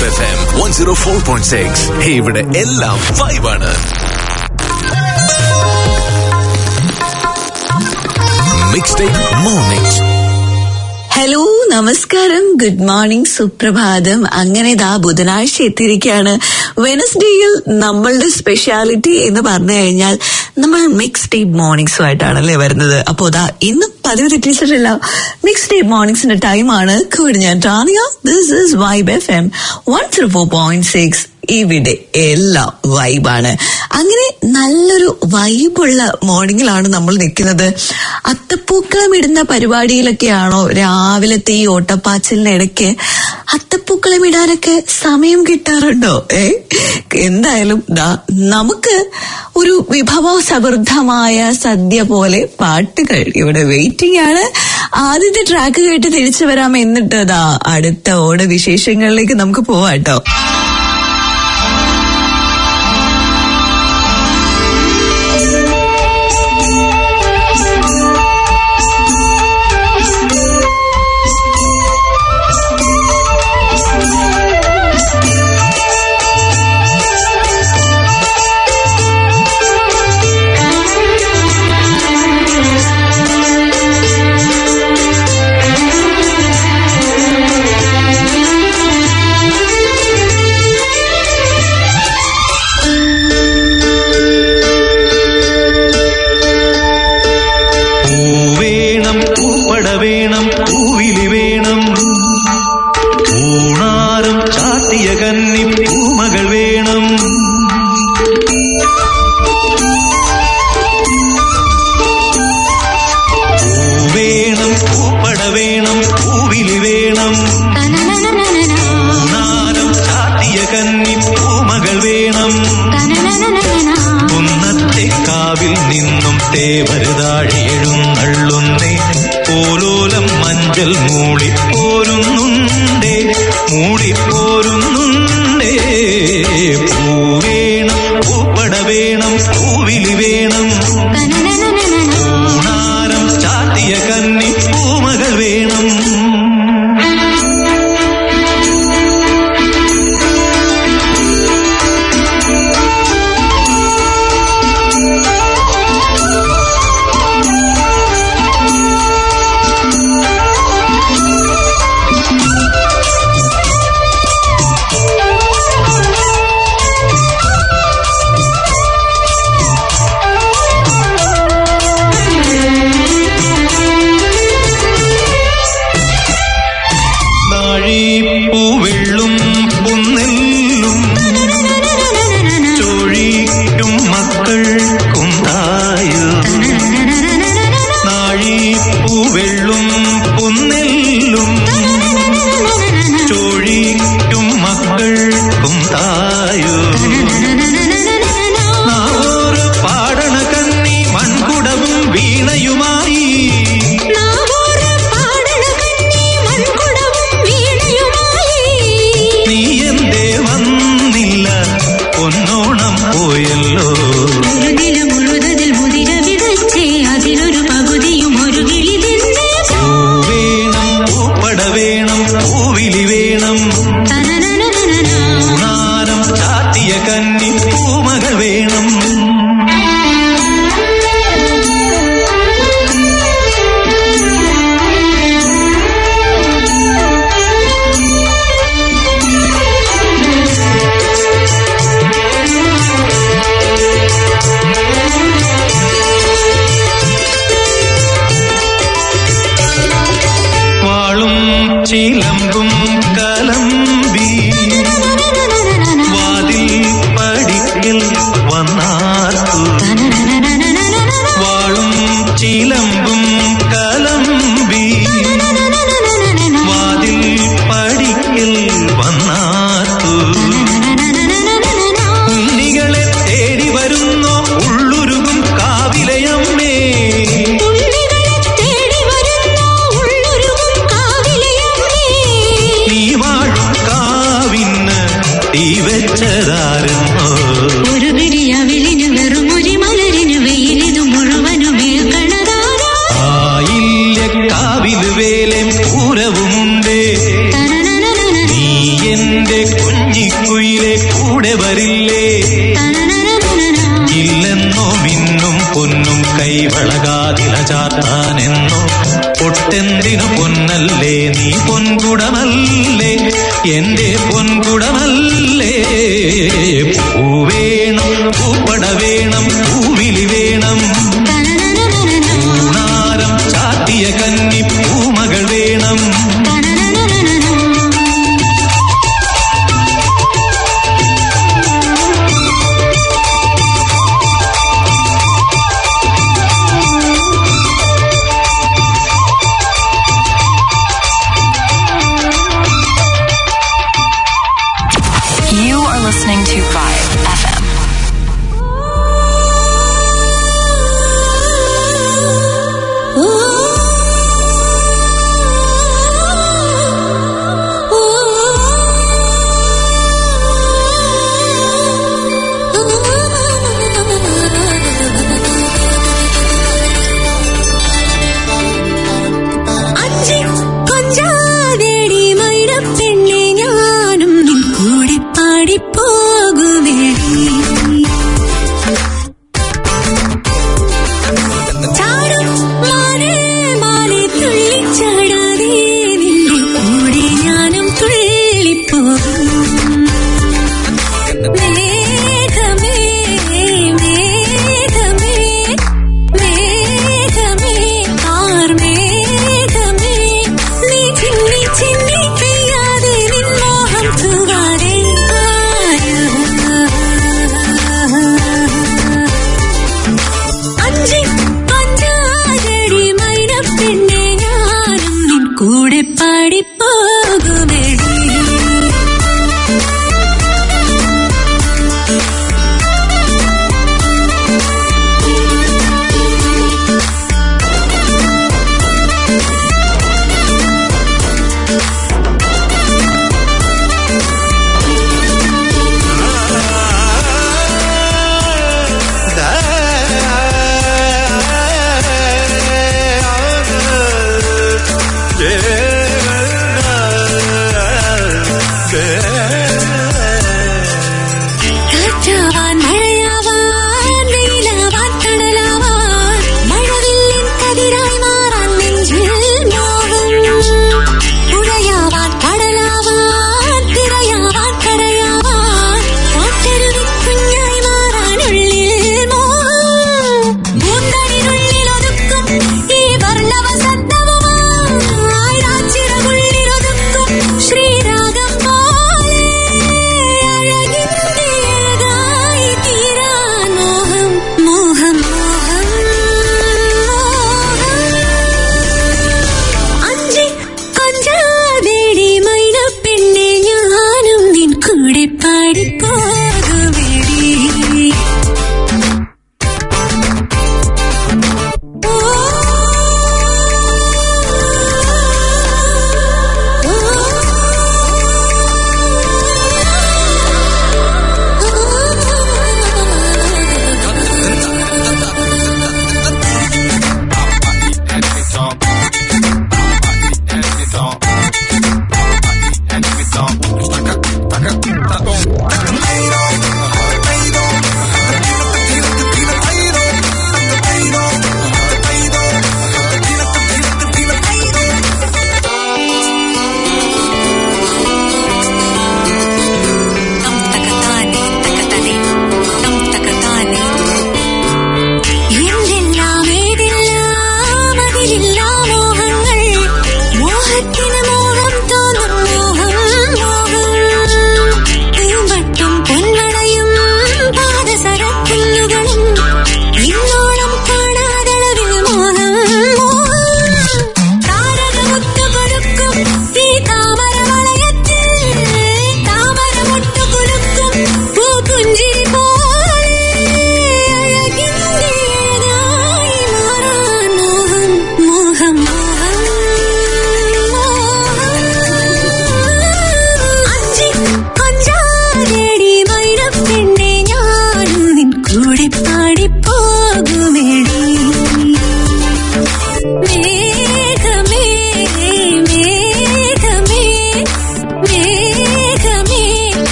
Vibe F M one zero four point six ഇവിടെ എല്ലാം വൈബാണ് മിക്സ് ടൈപ്പ് മോർണിംഗ് ഹലോ നമസ്കാരം ഗുഡ് മോർണിംഗ് സുപ്രഭാതം അങ്ങനെ ഇതാ ബുധനാഴ്ച എത്തിയിരിക്കുകയാണ് വെനസ്ഡേയിൽ നമ്മളുടെ സ്പെഷ്യാലിറ്റി എന്ന് പറഞ്ഞു കഴിഞ്ഞാൽ നമ്മൾ മിക്സ് ടൈപ്പ് മോർണിംഗ്സുമായിട്ടാണല്ലേ വരുന്നത് അപ്പോ ഇതാ ഇന്ന് പതിവ് തെറ്റിച്ചിട്ടില്ല മിക്സ് ടൈപ്പ് മോർണിംഗ്സിന്റെ ടൈമാണ് കൂടി ഞാൻ Tanya this is vibe F M one zero four point six ഇവിടെ എല്ലാം വൈബാണ് അങ്ങനെ നല്ലൊരു വൈബുള്ള മോർണിംഗിലാണ് നമ്മൾ നിൽക്കുന്നത് അത്തപ്പൂക്കളം ഇടുന്ന പരിപാടിയിലൊക്കെയാണോ രാവിലത്തെ ഈ ഓട്ടപ്പാച്ചിലിനിടയ്ക്ക് അത്തപ്പൂക്കളം ഇടാനൊക്കെ സമയം കിട്ടാറുണ്ടോ ഏ എന്തായാലും ദാ നമുക്ക് ഒരു വിഭവ സമൃദ്ധമായ സദ്യ പോലെ പാട്ടുകൾ ഇവിടെ വെയിറ്റിംഗ് ആണ് ആദ്യത്തെ ട്രാക്ക് കേട്ട് തിരിച്ചു വരാം എന്നിട്ട് ദാ അടുത്ത ഓണ വിശേഷങ്ങളിലേക്ക് നമുക്ക് പോവാട്ടോ പൂവേണം പൂപ്പട വേണം പൂവിലി വേണം പൂണാരം ചാത്തിയ കന്നി പൂമകൾ വേണം പൂവേണം പൂപ്പട വേണം പൂവിലി വേണം പൂണാരം ചാത്തിയ കന്നി പൂമകൾ വേണം കുന്നത്തെ കാവിൽ നിന്നും തേവരുതാഴി എഴുന്നള്ളുന്നേ പോലോലം മഞ്ചൽ മൂളിപ്പോരുന്നുണ്ടേ മൂളിപ്പോരുന്നുണ്ടേ പൂവേണം പൂപ്പട വേണം പൂവിലി വേണം പൂണാരം ചാത്തിയ കന്നി പൂമകൾ വേണം നാഴീപ്പൂവെള്ളും പുന്നെല്ലും ചോഴിക്കും മക്കൾക്കും തായോ നാഴീപ്പൂവെള്ളും പുന്നെല്ലും ചോഴിക്കും മക്കൾക്കും തായോ നാവോറ് പാടണ കന്നി മൺകുടവും വീണയുമായി നീ എന്തേ വന്നില്ല പൊന്നോണം പോയല്ലോ അതിലൊരു പകുതിയും ഒരു കിളി തന്നെ പൂവേണം പൂപ്പട വേണം പൂവിലി വേണം പൂണാരം ചാത്തിയ കന്നി പൂമകൾ വേണം വാളും ചിലമ്പും കലമ്പി വാതിൽ പടിക്കൽ വന്നാർത്തു വാളും ചിലമ്പും കലമ്പി വാതിൽ പടിക്കൽ വന്നാർത്തു ഉണ്ണികളെ തേടി വരുന്നോ ഉള്ളുരുകും കാവിലയമ്മേ നീ വാഴും കാവിന് തീ വെച്ചതാരുന്നോ ഒരു പിടിയവിലിനു വെറും ഒരു മലരിനു വെയിലിതു മുഴുവനും ഏൽക്കണതാരാ ആയില്ല കാവില് വേലം പൂരവുമുണ്ടേ നീ എന്റെ കുഞ്ഞു കൂടെ വരില്ലേ ഇല്ലെന്നോ മിന്നും പൊന്നും കൈവളകാതില ചാത്താനെന്നോ പൊട്ടെന്തിനു പൊന്നല്ലേ നീ പൊൻകുടമല്ലേ എന്റെ പൊൻകുടമല്ലേ പൂവേണം പൂപ്പട വേണം പൂവിളി വേണം പൂണാരം ചാത്തിയ കന്നി പൂമകൾ വേണം You are listening to Vibe FM.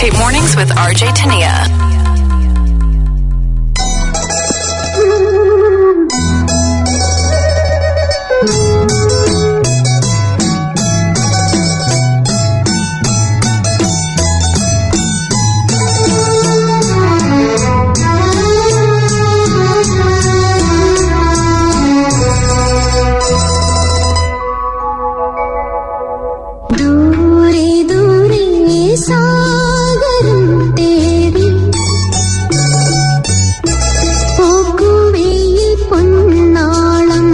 Mixtape Mornings with RJ Tania. ദൂരെ ദൂരെ സാഗരം തേടി പോക്കുവെയിൽ പൊന്നാളം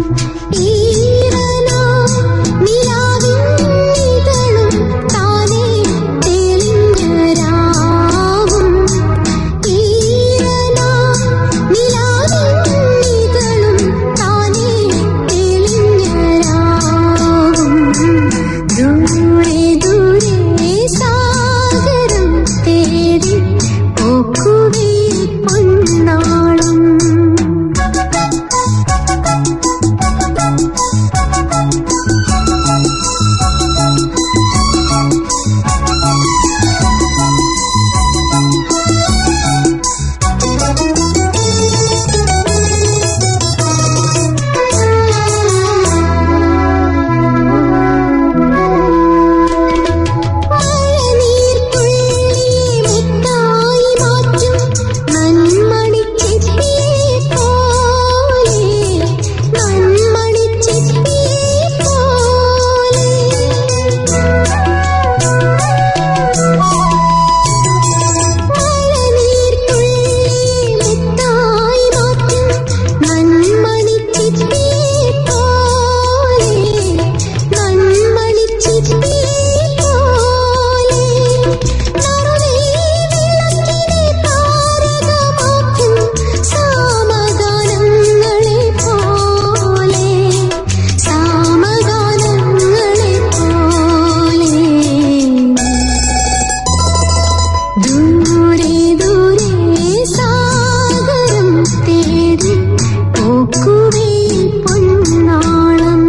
ഈറനാ നിലാവിൻ ഇതളും താനേ തെളിഞ്ഞ രാവും ഈറനാ നിലാവിൻ ഇതളും താനേ തെളിഞ്ഞ രാവും ദൂരെ ദൂരെ സാഗരം തേടി പോക്കുവെയിൽ പൊന്നാളം മഴനീർത്തുള്ളിയെ മുത്തായി മാറ്റും നന്മണിച്ചെപ്പിയെ പോലെ നന്മണിച്ചെപ്പിയെ പോലെ മഴനീർത്തുള്ളിയെ മുത്തായി മാറ്റും നന്മണിച്ചെപ്പിയെ പോലെ നന്മണിച്ചെപ്പിയെ പോലെ നറുനീ വിളക്കിനെ താരകമാക്കും സാമഗാനങ്ങളെ പോലെ സാമഗാനങ്ങളെ പോലെ ദൂരെ ദൂരെ സാഗരം തേടി പോക്കുവെയിൽ പൊന്നാളം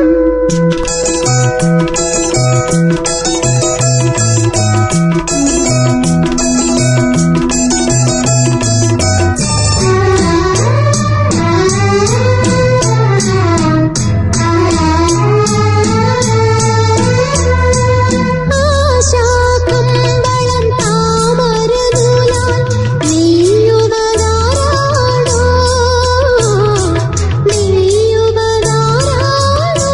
ആശാകമ്പളം താമരനൂലാൽ നെയ്യുവതാരാണോ നെയ്യുവതാരാണോ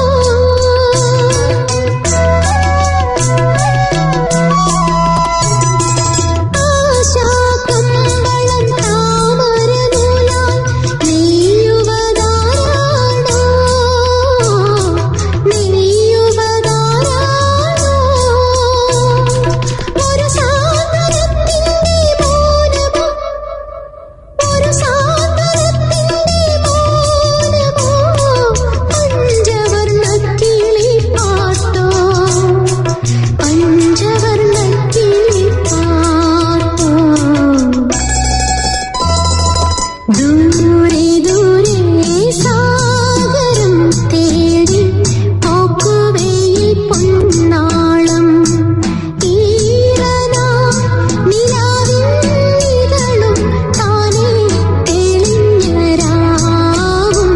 ആശാകമ്പളം താമരനൂലാൽ നെയ്യുവതാരാണോ നെയ്യുവതാരാണോ ഒരു സാഗരത്തിന്റെ മൗനമോ ഒരു സാഗരത്തിന്റെ മൗനമോ പഞ്ചവർണ്ണ കിളി പാട്ടോ പഞ്ചവർണ്ണ കിളി പാട്ടോ ദൂരെ ദൂരെ സാഗരം തേടി പോക്കുവെയിൽ പൊന്നാളം ഈറനാ നിലാവിൻ ഇതളും താനേ തെളിഞ്ഞ രാവും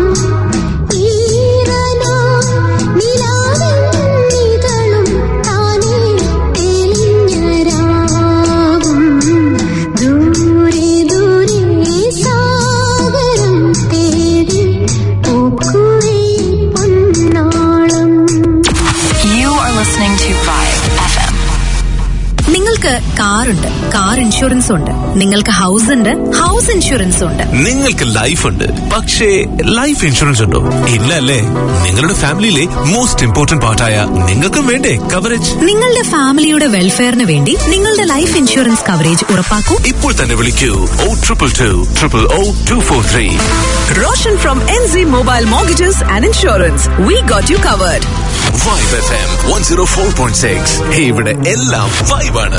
ഈറനാ നിലാവിൻ ഇതളും താനേ തെളിഞ്ഞ രാവും ദൂരെ ദൂരെ സാഗരം തേടി പോക്കുവെയിൽ പൊന്നാളം You are listening to Vibe FM. നിങ്ങൾക്ക് കാറുണ്ട് കാർ ഇൻഷുറൻസ് ഉണ്ട് നിങ്ങൾക്ക് ഹൗസ് ഉണ്ട് ഹൗസ് ഇൻഷുറൻസ് ഉണ്ട് നിങ്ങൾക്ക് ലൈഫ് ഉണ്ട് പക്ഷേ ലൈഫ് ഇൻഷുറൻസ് ഉണ്ടോ ഇല്ല അല്ലേ നിങ്ങളുടെ ഫാമിലിയിലെ മോസ്റ്റ് ഇമ്പോർട്ടന്റ് പാർട്ടായ നിങ്ങൾക്കും വേണ്ടേ കവറേജ് നിങ്ങളുടെ ഫാമിലിയുടെ വെൽഫെയറിന് വേണ്ടി നിങ്ങളുടെ ലൈഫ് ഇൻഷുറൻസ് കവറേജ് ഉറപ്പാക്കൂ ഇപ്പോൾ തന്നെ വിളിക്കൂ O triple two triple O two four three Roshan from NZ Mobile Mortgages and Insurance. We got you covered. Vibe F M one zero four point six ഇവിടെ എല്ലാം വൈബാണ്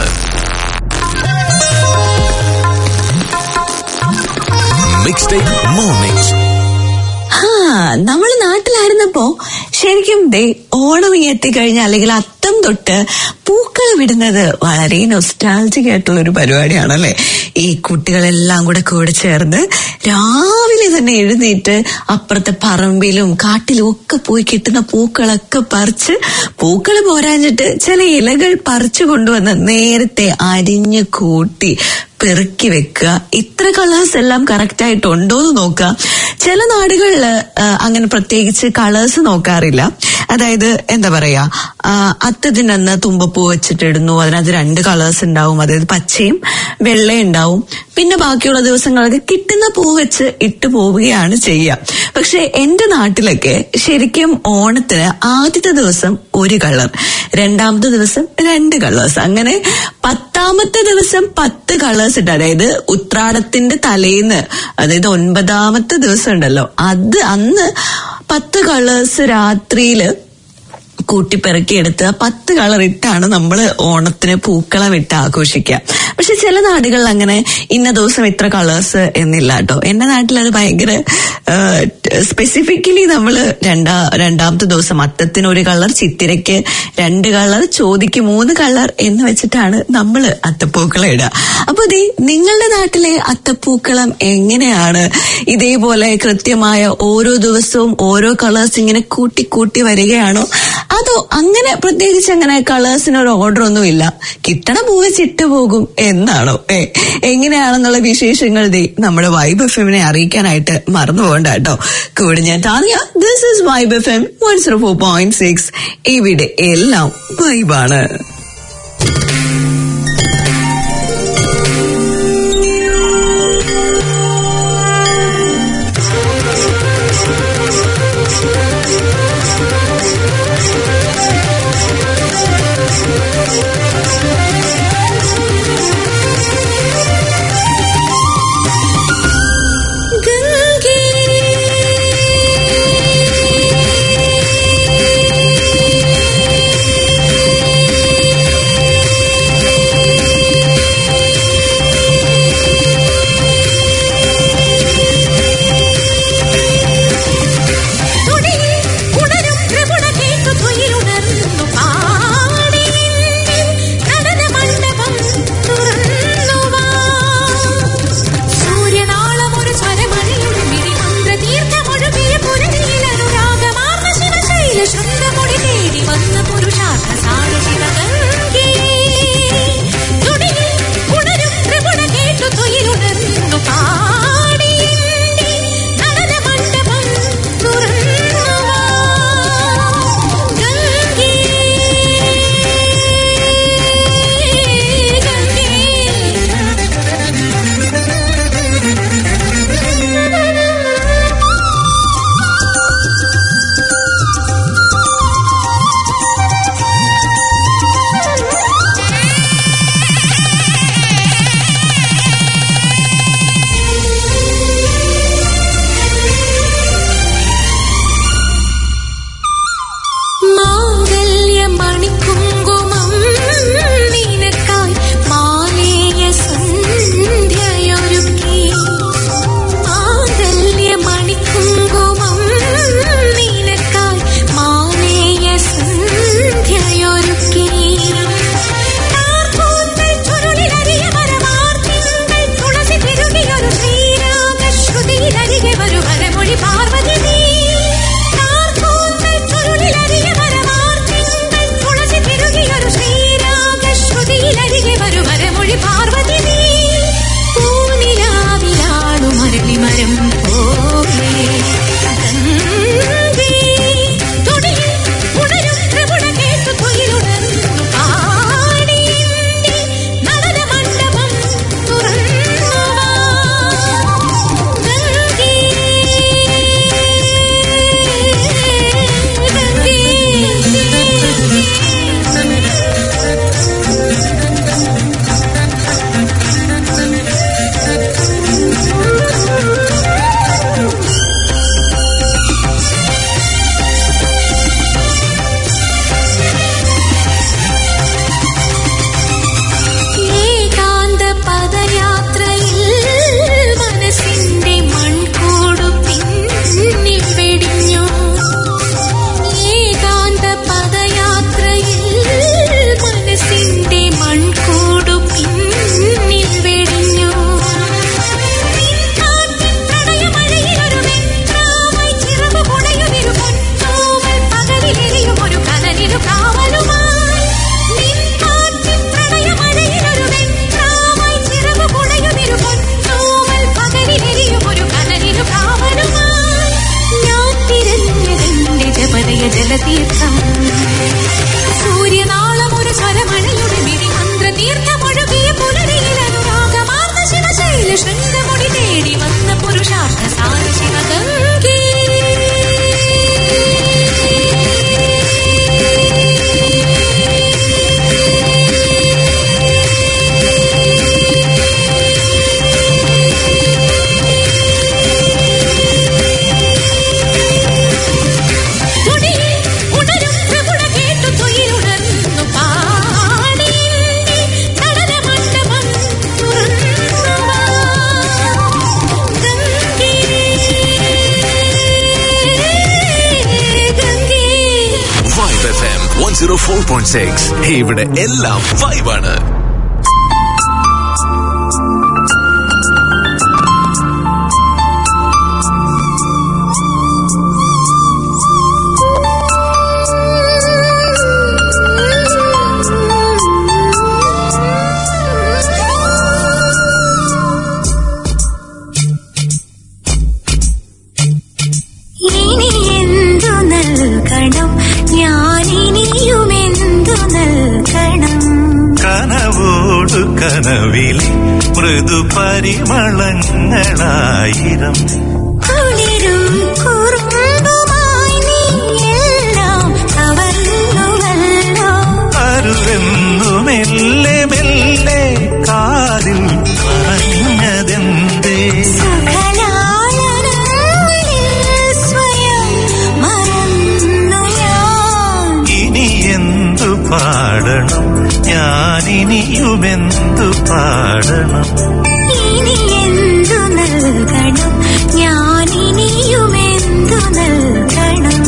മിക്സ് ടൈപ്പ് മോർണിംഗ്സ് ആ നമ്മൾ നാട്ടിലായിരുന്നപ്പോ ശരിക്കും ദേ ഓണം ഈ എത്തിക്കഴിഞ്ഞാൽ അല്ലെങ്കിൽ അത്തം തൊട്ട് പൂക്കൾ വിടുന്നത് വളരെ നൊസ്റ്റാൾജിക് ആയിട്ടുള്ള ഒരു പരിപാടിയാണല്ലേ ഈ കുട്ടികളെല്ലാം കൂടെ കൂടെ ചേർന്ന് രാവിലെ തന്നെ എഴുന്നേറ്റ് അപ്പുറത്തെ പറമ്പിലും കാട്ടിലും ഒക്കെ പോയി കിട്ടുന്ന പൂക്കളൊക്കെ പറിച്ച് പൂക്കൾ പോരാഞ്ഞിട്ട് ചില ഇലകൾ പറിച്ചു കൊണ്ടുവന്ന് നേരത്തെ അരിഞ്ഞ് കൂട്ടി പെറുക്കി വെക്കുക ഇത്ര കളേഴ്സ് എല്ലാം കറക്റ്റ് ആയിട്ടുണ്ടോ എന്ന് നോക്കുക ചില നാടുകളിൽ അങ്ങനെ പ്രത്യേകിച്ച് കളേഴ്സ് നോക്കാറില്ല അതായത് എന്താ പറയാ ആ, അത്തത്തിനന്ന് തുമ്പപ്പൂ വെച്ചിട്ടിടുന്നു അതിനകത്ത് രണ്ട് കളേഴ്സ് ഉണ്ടാവും അതായത് പച്ചയും വെള്ളയും ഉണ്ടാവും പിന്നെ ബാക്കിയുള്ള ദിവസങ്ങളൊക്കെ കിട്ടുന്ന പൂ വെച്ച് ഇട്ട് പോവുകയാണ് ചെയ്യുക പക്ഷെ എന്റെ നാട്ടിലൊക്കെ ശരിക്കും ഓണത്തിന് ആദ്യത്തെ ദിവസം ഒരു കളർ രണ്ടാമത്തെ ദിവസം രണ്ട് കളേഴ്സ് അങ്ങനെ പത്താമത്തെ ദിവസം പത്ത് കളേഴ്സ് ഉണ്ട് അതായത് ഉത്രാടത്തിന്റെ തലേന്ന് അതായത് ഒൻപതാമത്തെ ദിവസം ഉണ്ടല്ലോ അത് അന്ന് പത്ത് കളേഴ്സ് രാത്രിയില് കൂട്ടിപ്പെറുക്കിയെടുത്ത് ആ പത്ത് കളർ ഇട്ടാണ് നമ്മൾ ഓണത്തിന് പൂക്കളം ഇട്ട് ആഘോഷിക്കുക പക്ഷെ ചില നാടുകളിൽ അങ്ങനെ ഇന്ന ദിവസം ഇത്ര കളേഴ്സ് എന്നില്ല കേട്ടോ എന്റെ നാട്ടിൽ അത് ഭയങ്കര സ്പെസിഫിക്കലി നമ്മൾ രണ്ടാ രണ്ടാമത്തെ ദിവസം അത്തത്തിന് ഒരു കളർ ചിത്തിരയ്ക്ക് രണ്ട് കളർ ചോദിക്ക് മൂന്ന് കളർ എന്ന് വെച്ചിട്ടാണ് നമ്മൾ അത്തപ്പൂക്കളം ഇടുക അപ്പൊ ദേ നിങ്ങളുടെ നാട്ടിലെ അത്തപ്പൂക്കളം എങ്ങനെയാണ് ഇതേപോലെ കൃത്യമായ ഓരോ ദിവസവും ഓരോ കളേഴ്സ് ഇങ്ങനെ കൂട്ടി കൂട്ടി വരികയാണോ അതോ അങ്ങനെ പ്രത്യേകിച്ച് അങ്ങനെ കളേഴ്സിന് ഒരു ഓർഡർ ഒന്നും ഇല്ല കിട്ടണ പൂവ് ചിട്ട് പോകും എന്നാണോ ഏ എങ്ങനെയാണെന്നുള്ള വിശേഷങ്ങൾ ദേ നമ്മുടെ വൈബ് എഫ് എമ്മിനെ അറിയിക്കാനായിട്ട് മറന്നു പോകണ്ട കേട്ടോ കൂടെ ഞാൻ താറിയ this is vibe F M one zero four point six ഇവിടെ എല്ലാം വൈബാണ് ശൃംഗമൊഴി തേടി വന്ന പുരുഷാർത്ഥ സാര ശിവഗംഗേ തുടിയിൽ ഉണരും ത്രിപുട കേട്ടു തൊയിലുണർന്നു പാടി നടന മണ്ഡപം തുറന്നു വാ. ഗംഗേ ഗംഗേ നവനയ ജലതീർത്ഥം സൂര്യനാളം ഒരു സ്വരമഴയുടെ മിഴിമന്ത്ര തീർത്ഥമൊഴുകിയ പുലരിയിൽ അനുരാഗമാർന്ന ശിവശൈല ശൃംഗമുടി തേടി വന്ന പുരുഷാർത്ഥ സാര ശിവഗംഗേ തുടിയിൽ ഉണരും ത്രിപുട കേട്ടു തൊഴിലുണർന്നു പാടി നടനമണ്ഡപം തുറന്നുവാ. ഗംഗേ, ഗംഗേ. Vibe F M one zero four point six ഇവിടെ എല്ലാം വൈബാണ് ഇനി എന്തു നൽകണം ഞാനിനിയുമെന്തു നൽകണം കനവോടു കനവിലെ മൃദു പരിമളങ്ങളായിരം കുളിരും കുറുമ്പുമായി നീ എല്ലാം കവർന്നുവല്ലോ അരുവെന്നു മെല്ലെ മെല്ലെ കാതിൽ പറഞ്ഞതെന്തേ സകലാളനങ്ങളിൽ സ്വയം മറന്നു ഞാൻ ഇനി എന്തു പാടണം ഞാനിനിയുമെന്തു പാടണം ഇനി എന്തു നൽകണം ഞാനിനിയുമെന്തു നൽകണം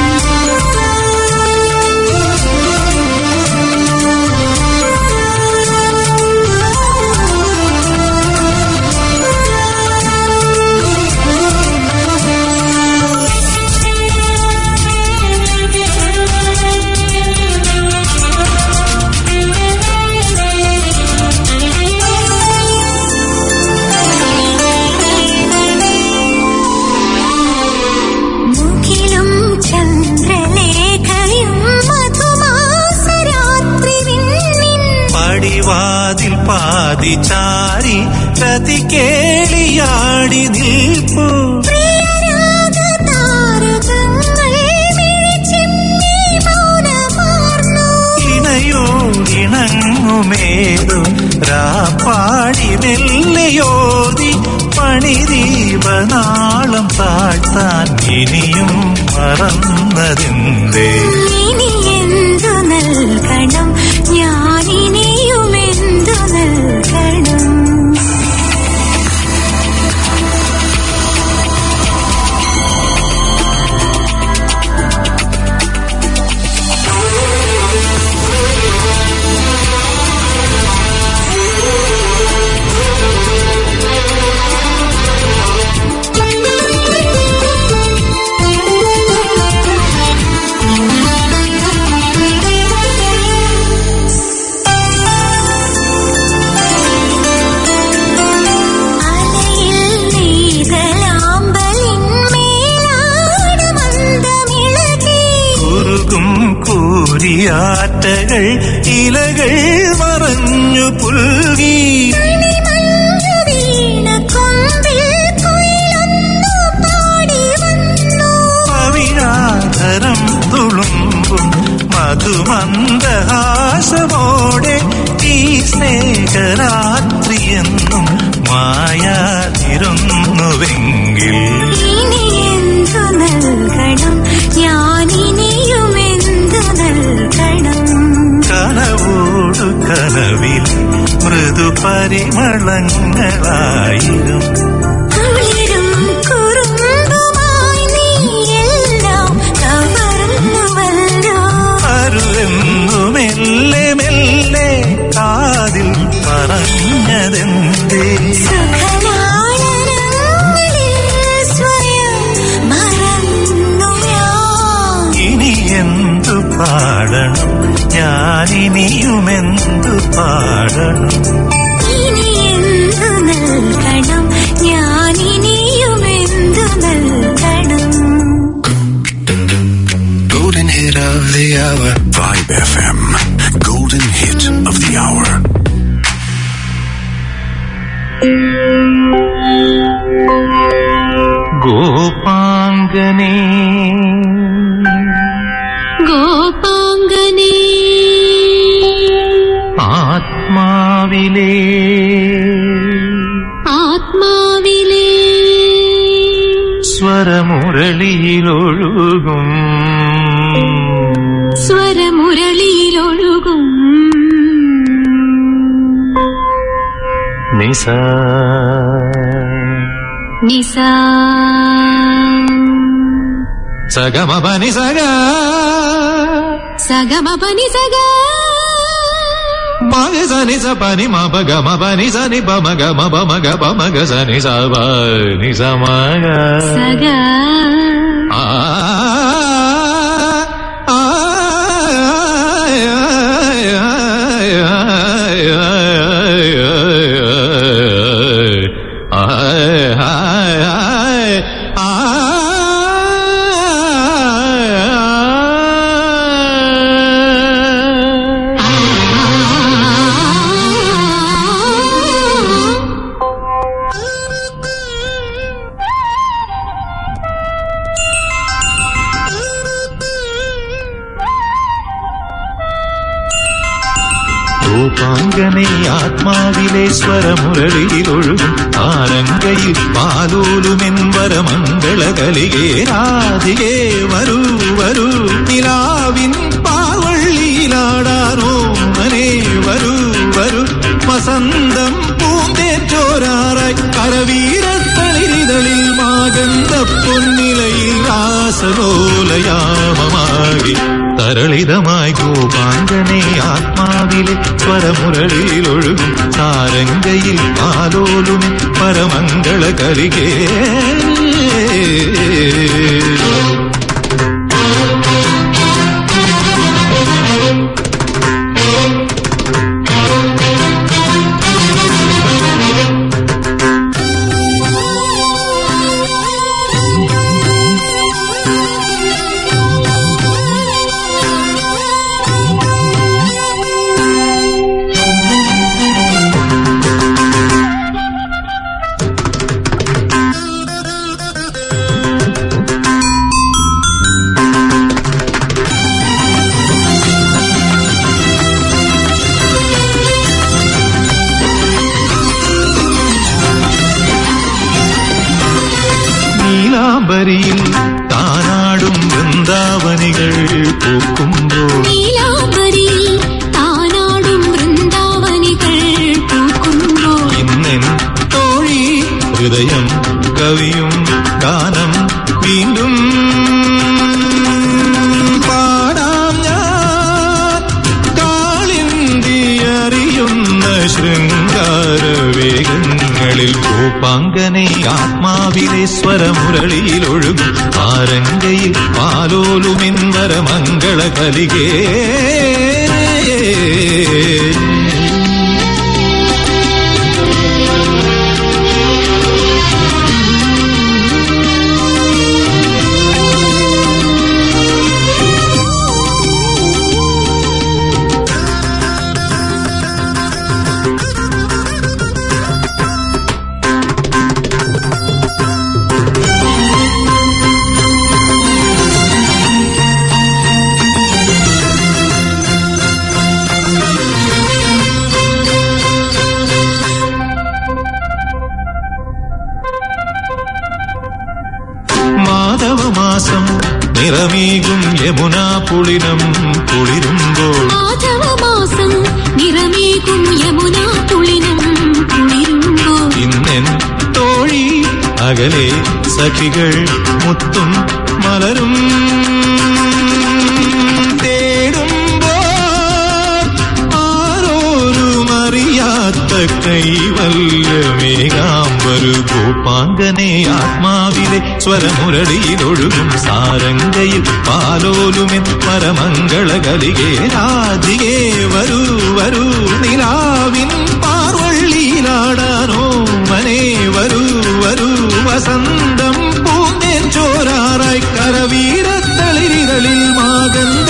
മുകിലും ചന്ദ്രലേഖയും മധുമാസരാത്രി വിണ്ണിൻ പടിവാതിൽ പാതി ചാരി കതി കേളിയാടി നിൽപ്പു പ്രിയരാഗതാരകങ്ങൾ മിഴിച്ചിമ്മി മൗനമാർന്നു. ഇണയോടിണങ്ങുമേതും രാപ്പാടി മെല്ലയോതി പണിദീപനാളം താഴ്ത്താൻ ഇനിയും മറന്നതെന്തേ ഇനി എന്തു നൽകണം ഞാനിനിയുമെന്തു നൽകണം അലയിൽ നീതലാമ്പലിൻ മേലാണ് മന്ദമിളകി കുറുകും കൂരിയാറ്റകൾ ഇലകൾ മറഞ്ഞു പുൽകി മണിമഞ്ഞു വീണ കൊമ്പിൽ കുയിലൊന്നു പാടി വന്നു പവിഴാധരം തുളുമ്പും മധുമന്ദഹാസമോടെ ഈ സ്നേഹരാത്രിയെന്നും മായാതിരുന്നുവെങ്കിൽ ഇനി എന്തു നൽകണം ഞാനിനിയുമെന്തു നൽകണം കനവോടു കനവിൽ മൃദു പരിമളങ്ങളായിരും കുളിരും കുറുമ്പുമായി നീ എല്ലാം കവർന്നുവല്ലോ അരുവെന്നു മെല്ലെ മെല്ലെ കാതിൽ പറഞ്ഞതെന്തേ സകലാളനങ്ങളിൽ സ്വയം മറന്നു ഞാൻ ഇനി എന്തു പാടണം ഞാനിനിയുമെന്തു പാടണം ഇനി എന്തു നൽകണം ഞാനിനിയുമെന്തു നൽകണം hit of the hour. Vibe FM, golden hit of the hour. ഗോപാംഗനേ ഗോപാംഗനേ ആത്മാവിലേ ആത്മാവിലേ സ്വരമുരളിയിലൊഴുകും സ്വരമുരളിയിലൊഴുകും നിസ നിസാ സഗമപനി സഗ സഗമപനി സഗ മഗ സനി സ പനി മപ ഗമ പനി സനി പമ ഗമ പമ ഗ പമ ഗ സനി സ പ നി സ മഗ സഗ ആ ആ രൂപാങ്കനെ ആത്മാവിലെ സ്വരമുരളിയിലൊഴുകും ആരങ്കയിൽ പാലോലുമെൻ വരമംഗള കലികേ രാധികേ വരൂ വരൂ നിലാവിൻ പാവള്ളിയിലാടാനോ മനെ വരൂ വരൂ വസന്തം പൂന്തേറ്റോരാറായി കരവീരത്തളിരിതളിൽ മാകന്ത പൊന്നിലയിൽ രാസലോലയാമമാകി തരളിതമായി ഗോപാങ്കനെ ആത്മാവിലെ സ്വരമുരളിയിലൊഴുകും സാരംഗയിൽ ആലോലുമി പരമംഗള കരികേ നീലാംബരിയിൽ താനാടും വൃന്ദാവനികൾ പൂക്കുമ്പോൾ നീലാംബരിയിൽ താനാടും വൃന്ദാവനികൾ പൂക്കുമ്പോൾ ഇന്നെൻ തോഴി ഹൃദയം കവിയും ഗാനം വീണ്ടും പാടാം ഞാൻ കാളിന്തി അറിയുന്ന ശൃംഗാര വേഗങ്ങളിൽ കോപ്പാങ്കനെ ആത്മാവിലെ സ്വരമുരളിയിലൊഴുകും ആരങ്കയിൽ പാലോലുമിൻ വരമംഗള കലികേ മാധവമാസം നിറമീകും യമുനാ പുളിനം കുളിരുമ്പോൾ മാധവമാസം നിറമേകും യമുനാ കുളിനം കുളിരുമ്പോൾ ഇന്നെൻ തോഴി അകലെ സഖികൾ മുത്തും മലരും തേടുമ്പോൾ ആരോരും അറിയാത്ത കൈവല്യമേകാംബരു ഗോപാങ്കനെ ആത്മാവിലെ സ്വരമുരളിയിലൊഴുകും സാരംഗയിൽ പാലോലുമെൻ പരമംഗള കലികേ രാധികേ വരൂ വരൂ നിലാവിൻ പാർവള്ളിയിലാടാനോ മനെ വരൂ വരൂ വസന്തം പൂന്തേൻ ചോരാറായി കരവീരത്തളിരിതളിൽ മാകന്ത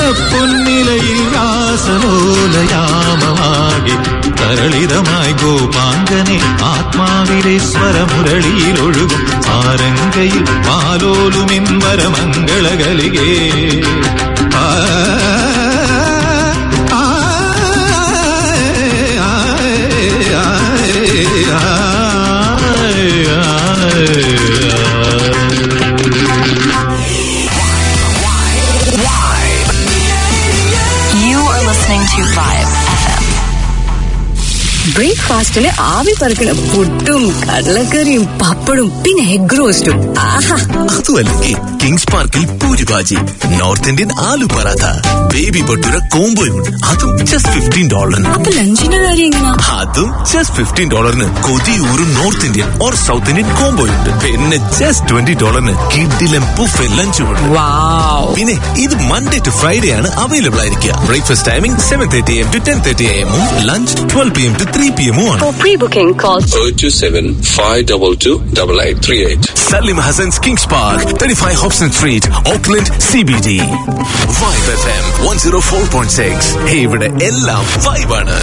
രാസലോലയാമമാകെ തരളിതമായി ഗോപാങ്കനെ ആത്മാവിലെ സ്വരമുരളിയിലൊഴുകും ആരങ്കയിൽ പാലോലുമിൻവരമംഗളകലികേ ആ ആ, ആ, ആ, ആ, You are listening to Vibe FM. ബ്രേക്ക്ഫാസ്റ്റില് ആവി പറക്കണ പുട്ടും കടലക്കറിയും പപ്പടും പിന്നെ എഗ് റോസ്റ്റും ആഹാ അതുമല്ലെങ്കിൽ കിങ്സ് പാർക്കിൽ പൂരിഭാജി north Indian aloo paratha baby bhatura കോംബോയുണ്ട് അതും ജസ്റ്റ് ഫിഫ്റ്റീൻ ഡോളറിന് അപ്പൊ ലഞ്ചിന്റെ കാര്യം എങ്ങനാ അതും ജസ്റ്റ് ഫിഫ്റ്റീൻ ഡോളറിന് കൊതിയൂറും north Indian or south Indian കോംബോയുണ്ട് പിന്നെ ജസ്റ്റ് ട്വന്റി ഡോളറിന് കിഡിലും പുഫ് ലഞ്ചും ഉണ്ട് വാവ് പിന്നെ ഇത് മൺഡേ ടു ഫ്രൈഡേ ആണ് അവൈലബിൾ ആയിരിക്കുക breakfast timing seven thirty AM to ten thirty എമ്മും lunch twelve P M to three P M ആണ് For pre-booking, call 027 522 8838. Salim Hassan's Kings Park, 35 Hobson Street, Auckland, CBD. Vibe FM 104.6. Hey, ഇവിടെ എല്ലാം vibe ആണ്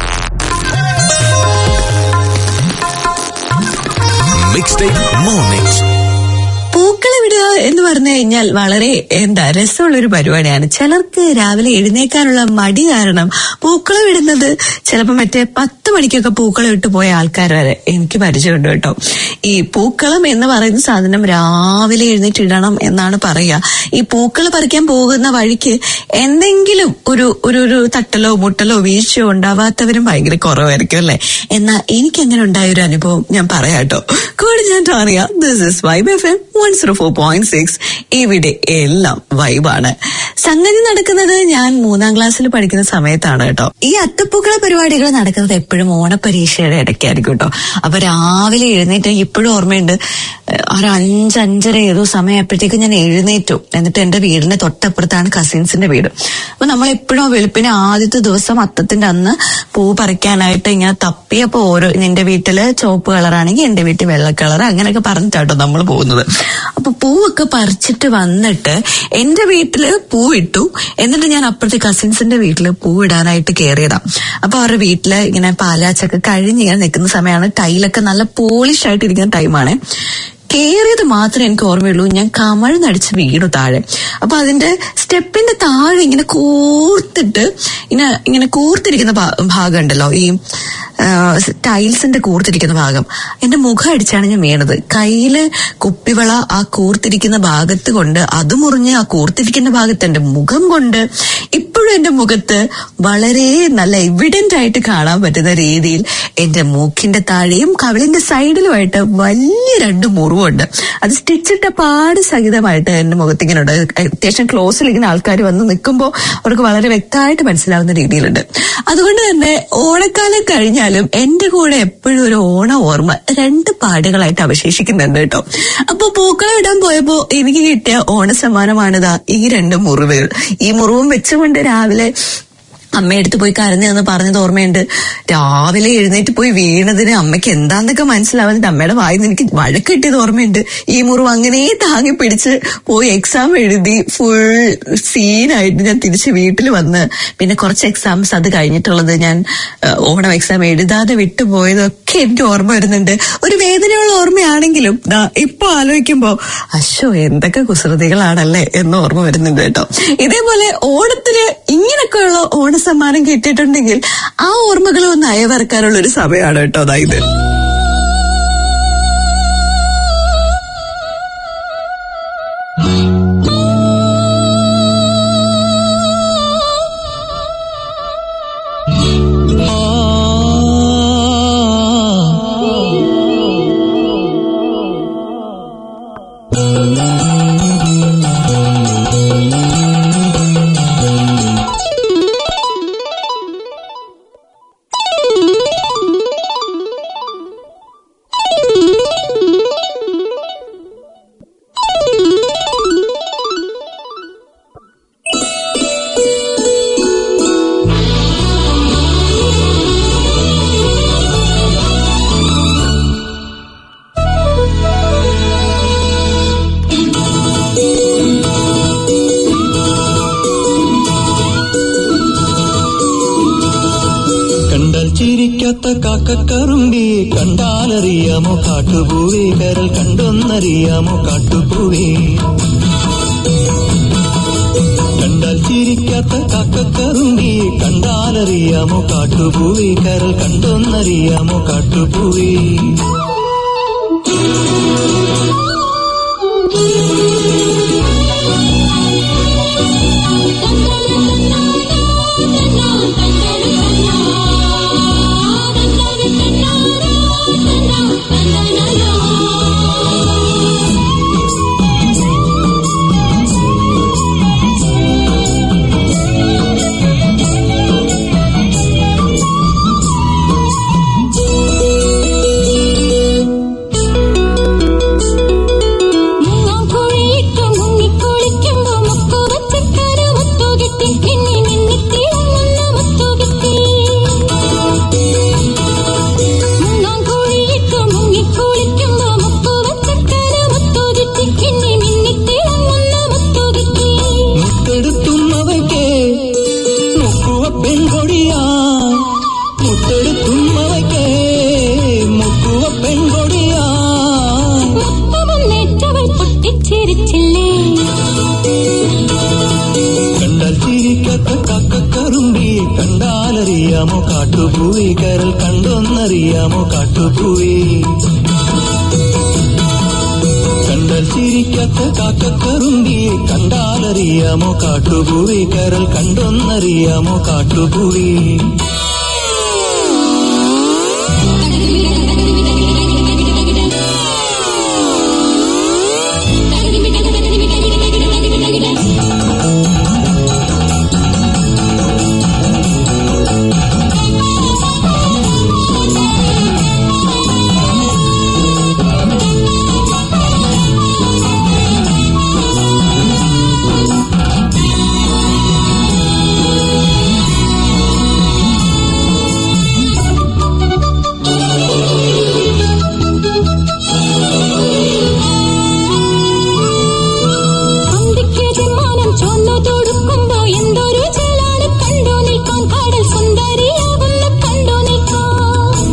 Mixtape Mornings. പൂക്കളെ വിടുക എന്ന് പറഞ്ഞു കഴിഞ്ഞാൽ വളരെ എന്താ രസമുള്ള ഒരു പരിപാടിയാണ് ചിലർക്ക് രാവിലെ എഴുന്നേക്കാനുള്ള മടി കാരണം പൂക്കളം ഇടുന്നത് ചിലപ്പോൾ മറ്റേ പത്ത് മണിക്കൊക്കെ പൂക്കളം ഇട്ട് പോയ ആൾക്കാർ വരെ എനിക്ക് പരിചയമുണ്ട് കേട്ടോ ഈ പൂക്കളം എന്ന് പറയുന്ന സാധനം രാവിലെ എഴുന്നേറ്റ് ഇടണം എന്നാണ് പറയുക ഈ പൂക്കൾ പറിക്കാൻ പോകുന്ന വഴിക്ക് എന്തെങ്കിലും ഒരു ഒരു ഒരു തട്ടലോ മുട്ടലോ വീഴ്ചയോ ഉണ്ടാവാത്തവരും ഭയങ്കര കുറവായിരിക്കും അല്ലെ എന്നാൽ എനിക്ക് അങ്ങനെ ഉണ്ടായ ഒരു അനുഭവം ഞാൻ പറയാട്ടോ കൂടെ ഞാൻ ടോറിയ this is vibe F M one zero four point six ഇവിടെ എല്ലാം വൈബാണ് സംഗതി നടക്കുന്നത് ഞാൻ മൂന്നാം ക്ലാസ്സിൽ പഠിക്കുന്ന സമയത്താണ് കേട്ടോ ഈ അത്തപ്പൂക്കള പരിപാടികൾ നടക്കുന്നത് എപ്പോഴും ഓണപരീക്ഷയുടെ ഇടയ്ക്കായിരിക്കും കേട്ടോ അപ്പൊ രാവിലെ എഴുന്നേറ്റ് ഇപ്പോഴും ഓർമ്മയുണ്ട് ഏഹ് ഒരു അഞ്ച് അഞ്ചര ഏതോ സമയമായപ്പോഴത്തേക്കും ഞാൻ എഴുന്നേറ്റു എന്നിട്ട് എന്റെ വീടിന്റെ തൊട്ടപ്പുറത്താണ് കസിൻസിന്റെ വീട് അപ്പൊ നമ്മൾ എപ്പോഴും വെളുപ്പിന് ആദ്യത്തെ ദിവസം അത്തത്തിന്റെ അന്ന് പൂ പറിക്കാനായിട്ട് ഇങ്ങനെ തപ്പിയപ്പോ ഓരോ നിന്റെ വീട്ടില് ചുവപ്പ് കളറാണെങ്കിൽ എന്റെ വീട്ടിൽ വെള്ള കളർ അങ്ങനെയൊക്കെ പറഞ്ഞിട്ടാട്ടോ നമ്മൾ പോകുന്നത് അപ്പൊ പൂവൊക്കെ പറിച്ചിട്ട് വന്നിട്ട് എന്റെ വീട്ടില് പൂ ഇട്ടു എന്നിട്ട് ഞാൻ അപ്പുറത്തെ കസിൻസിന്റെ വീട്ടില് പൂ ഇടാനായിട്ട് കയറിയതാ അപ്പൊ അവരുടെ വീട്ടില് ഇങ്ങനെ പാലാച്ചൊക്കെ കഴിഞ്ഞ് ഇങ്ങനെ നിൽക്കുന്ന സമയമാണ് ടൈലൊക്കെ നല്ല പോളിഷ് ആയിട്ട് ഇരിക്കുന്ന ടൈമാണ് കേറിയത് മാത്രമേ എനിക്ക് ഓർമ്മയുള്ളൂ ഞാൻ കമഴ്ന്നടിച്ച് വീണു താഴെ അപ്പൊ അതിന്റെ സ്റ്റെപ്പിന്റെ താഴെ ഇങ്ങനെ കൂർത്തിട്ട് ഇങ്ങനെ ഇങ്ങനെ കൂർത്തിരിക്കുന്ന ഭാ- ഭാഗം ഉണ്ടല്ലോ ഈ ടൈൽസിന്റെ കൂർത്തിരിക്കുന്ന ഭാഗം എന്റെ മുഖം അടിച്ചാണ് ഞാൻ വീണത് കയ്യില് കുപ്പിവള ആ കൂർത്തിരിക്കുന്ന ഭാഗത്ത് കൊണ്ട് അത് മുറിഞ്ഞ് ആ കൂർത്തിരിക്കുന്ന ഭാഗത്ത് എന്റെ മുഖം കൊണ്ട് ഇപ്പോഴും എന്റെ മുഖത്ത് വളരെ നല്ല എവിഡന്റ് ആയിട്ട് കാണാൻ പറ്റുന്ന രീതിയിൽ എന്റെ മൂക്കിന്റെ താഴെയും കവിളിന്റെ സൈഡിലുമായിട്ട് വലിയ രണ്ട് മുറിവുണ്ട് അത് സ്റ്റിച്ചിട്ട പാട് സഹിതമായിട്ട് എന്റെ മുഖത്ത് ഇങ്ങനെ ഉണ്ട് അത്യാവശ്യം ക്ലോസിൽ ഇങ്ങനെ ആൾക്കാർ വന്ന് നിൽക്കുമ്പോൾ അവർക്ക് വളരെ വ്യക്തമായിട്ട് മനസ്സിലാവുന്ന രീതിയിലുണ്ട് അതുകൊണ്ട് തന്നെ ഓണക്കാലം കഴിഞ്ഞാലും എന്റെ കൂടെ എപ്പോഴും ഒരു ഓണ ഓർമ്മ രണ്ട് പാടുകളായിട്ട് അവശേഷിക്കുന്നുണ്ട് കേട്ടോ അപ്പൊ പൂക്കളം ഇടാൻ പോയപ്പോ എനിക്ക് കിട്ടിയ ഓണ സമ്മാനമാണിതാ ഈ രണ്ട് മുറിവുകൾ ഈ മുറിവും വെച്ചുകൊണ്ട് രാവിലെ അമ്മയടുത്ത് പോയി കരഞ്ഞെന്ന് പറഞ്ഞത് ഓർമ്മയുണ്ട് രാവിലെ എഴുന്നേറ്റ് പോയി വീണതിന് അമ്മയ്ക്ക് എന്താന്നൊക്കെ മനസ്സിലാവുന്നിട്ട് അമ്മയുടെ വായിന്ന് എനിക്ക് വഴക്ക് കിട്ടിയത് ഓർമ്മയുണ്ട് ഈ മുറിവ് അങ്ങനെ താങ്ങി പിടിച്ച് പോയി എക്സാം എഴുതി ഫുൾ സീനായിട്ട് ഞാൻ തിരിച്ച് വീട്ടിൽ വന്ന് പിന്നെ കുറച്ച് എക്സാംസ് അത് കഴിഞ്ഞിട്ടുള്ളത് ഞാൻ ഏഹ്, ഓണം എക്സാം എഴുതാതെ വിട്ടുപോയതൊക്കെ എനിക്ക് ഓർമ്മ വരുന്നുണ്ട് ഒരു വേദനയുള്ള ഓർമ്മയാണെങ്കിലും ദാ ഇപ്പൊ ആലോചിക്കുമ്പോ അശോ എന്തൊക്കെ കുസൃതികളാണല്ലേ എന്ന് ഓർമ്മ വരുന്നുണ്ട് കേട്ടോ ഇതേപോലെ ഓണത്തിന് ഇങ്ങനൊക്കെയുള്ള ഓണസമ്മാനം കിട്ടിയിട്ടുണ്ടെങ്കിൽ ആ ഓർമ്മകൾ ഒന്ന് അയവറക്കാനുള്ള ഒരു സമയമാണ് കേട്ടോ അതായത് ചിരിക്കാത്ത കാക്കക്കറുമ്പി കണ്ടാലറിയാമോ കാട്ടുപൂവേ കരൽ കണ്ടൊന്നറിയാമോ കാട്ടുപൂവേ കണ്ടാൽ ചിരിക്കാത്ത കാക്കക്കറുമ്പി കണ്ടാലറിയാമോ കാട്ടുപൂവേ കരൽ കണ്ടൊന്നറിയാമോ കാട്ടുപൂവേ മുങ്ങാക്കുഴിയിട്ട് മുങ്ങിക്കുളിക്കുമ്പോ മുക്കുവച്ചക്കര മുത്തുകിട്ടി കിണ്ണി മിന്നിത്തിളങ്ങുന്ന മുത്തുകിട്ടി മുങ്ങാക്കുഴിയിട്ട് മുങ്ങിക്കുളിക്കുമ്പോ മുക്കുവച്ചക്കര മുത്തുകിട്ടി കിണ്ണി മിന്നിത്തിളങ്ങുന്ന മുത്തുകിട്ടി മുത്തെടുത്തുമ്മവയ്ക്ക് മുക്കുവ പെൺകൊടിയാ മുത്തെടുത്തുമ്മവയ്ക്ക് മുക്കുവ പെൺകൊടിയാ മുത്തമൊന്നേറ്റവൾ പൊട്ടിച്ചിരിച്ചില്ലേ കണ്ടാൽ ചിരിക്കാത്ത കാക്കക്കറുമ്പി കണ്ടാലറിയാമോ കാട്ടുപൂവി കരൽ കണ്ടൊന്നറിയാമോ കാട്ടുപൂവി കണ്ടാൽ ചിരിക്കാത്ത കാക്കക്കറുമ്പി കണ്ടാലറിയാമോ കാട്ടുപൂവി കരൽ കണ്ടൊന്നറിയാമോ കാട്ടുപൂവി അന്തിക്ക് ചെമ്മാനം ചുവന്നു തൊടുക്കുമ്പോ എന്തൊരു ചേലാണ് കണ്ടു നിൽക്കാൻ കടൽ സുന്ദരിയാവുന്ന കണ്ടു നിൽക്കാൻ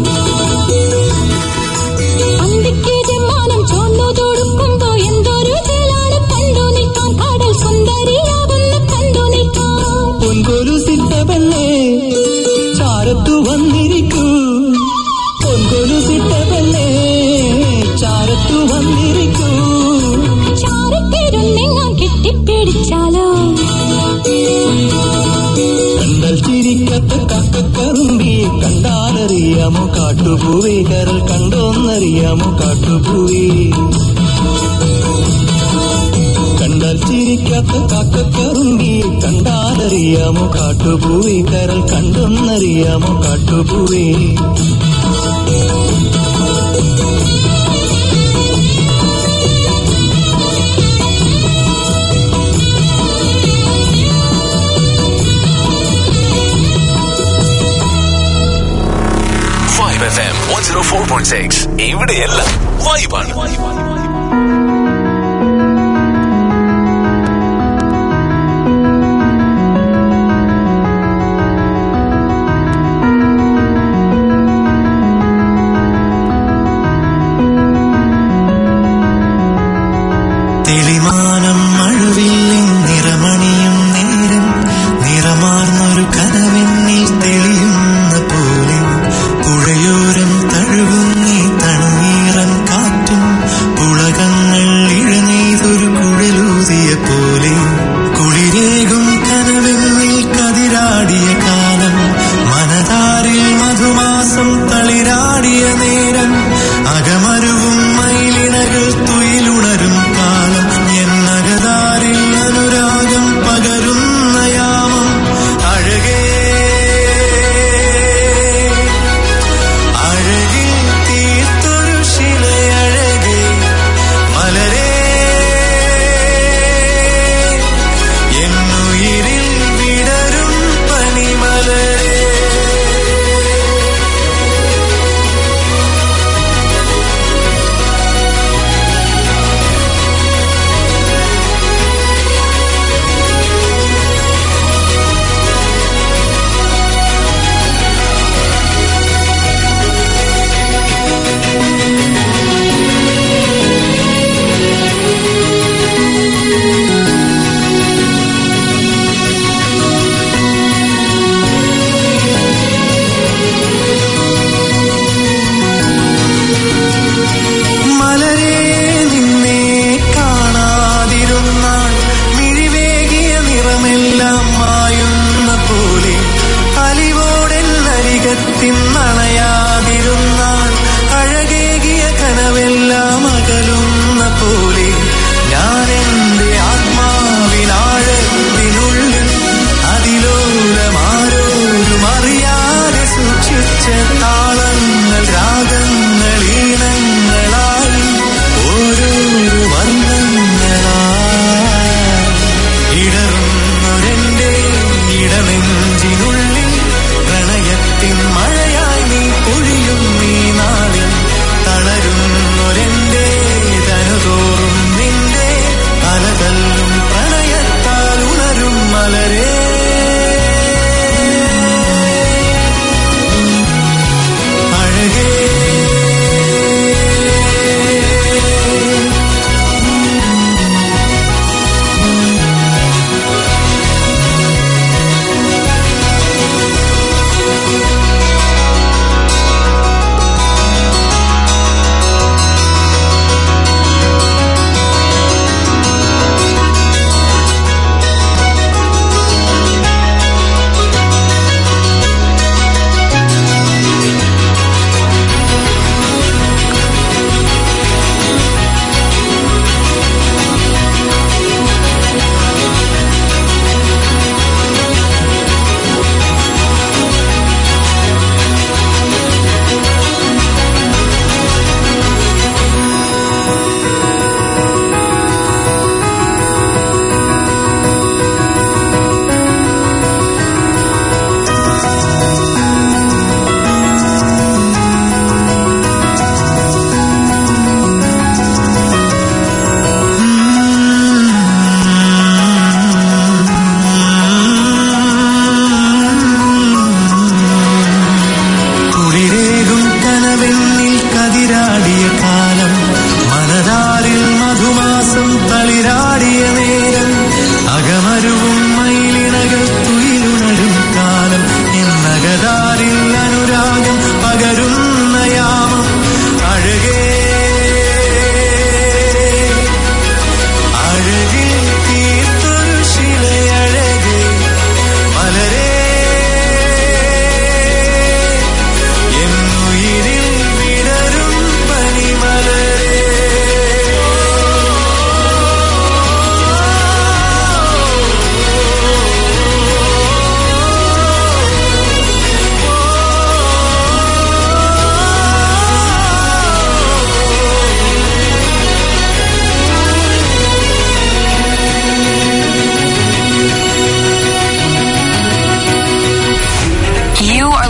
അന്തിക്ക് ചെമ്മാനം ചുവന്നു തൊടുക്കുമ്പോ എന്തൊരു ചേലാണ് കണ്ടു നിൽക്കാൻ കടൽ സുന്ദരിയാവുന്ന കണ്ടു നിൽക്കാൻ പൊൻകൊലുസിട്ട പെണ്ണേ ചാരത്തു വന്നിരിക്കൂ പൊൻകൊലുസിട്ട പെണ്ണേ ചാരത്തു വന്നിരിക്കൂ ചാരത്തിരുന്നെങ്ങാൻ കെട്ടിപ്പിടിച്ചാലോ കണ്ടാൽ ചിരിക്കാത്ത കാക്കക്കറുമ്പി കണ്ടാലറിയാമോ കാട്ടുപൂവേ കരൽ കണ്ടോന്നറിയാമോ കാട്ടുപൂവേ കണ്ടാൽ ചിരിക്കാത്ത കാക്കക്കറുമ്പി കണ്ടാലറിയാമോ കാട്ടുപൂവേ കരൽ കണ്ടൊന്നറിയാമോ കാട്ടുപൂവേ Vibe F M one zero four point six ഇവിടെയെല്ലാം വൈബാണ് തെളിമാനം മഴവില്ലിൻ നിറമണിയും നേരം നിറമാർന്നൊരു കനവെന്നിൽ തെളിയുന്ന പോലെ പുഴയോരം തഴുകുന്നീ തണ്ണീറൻ കാറ്റും പുഴ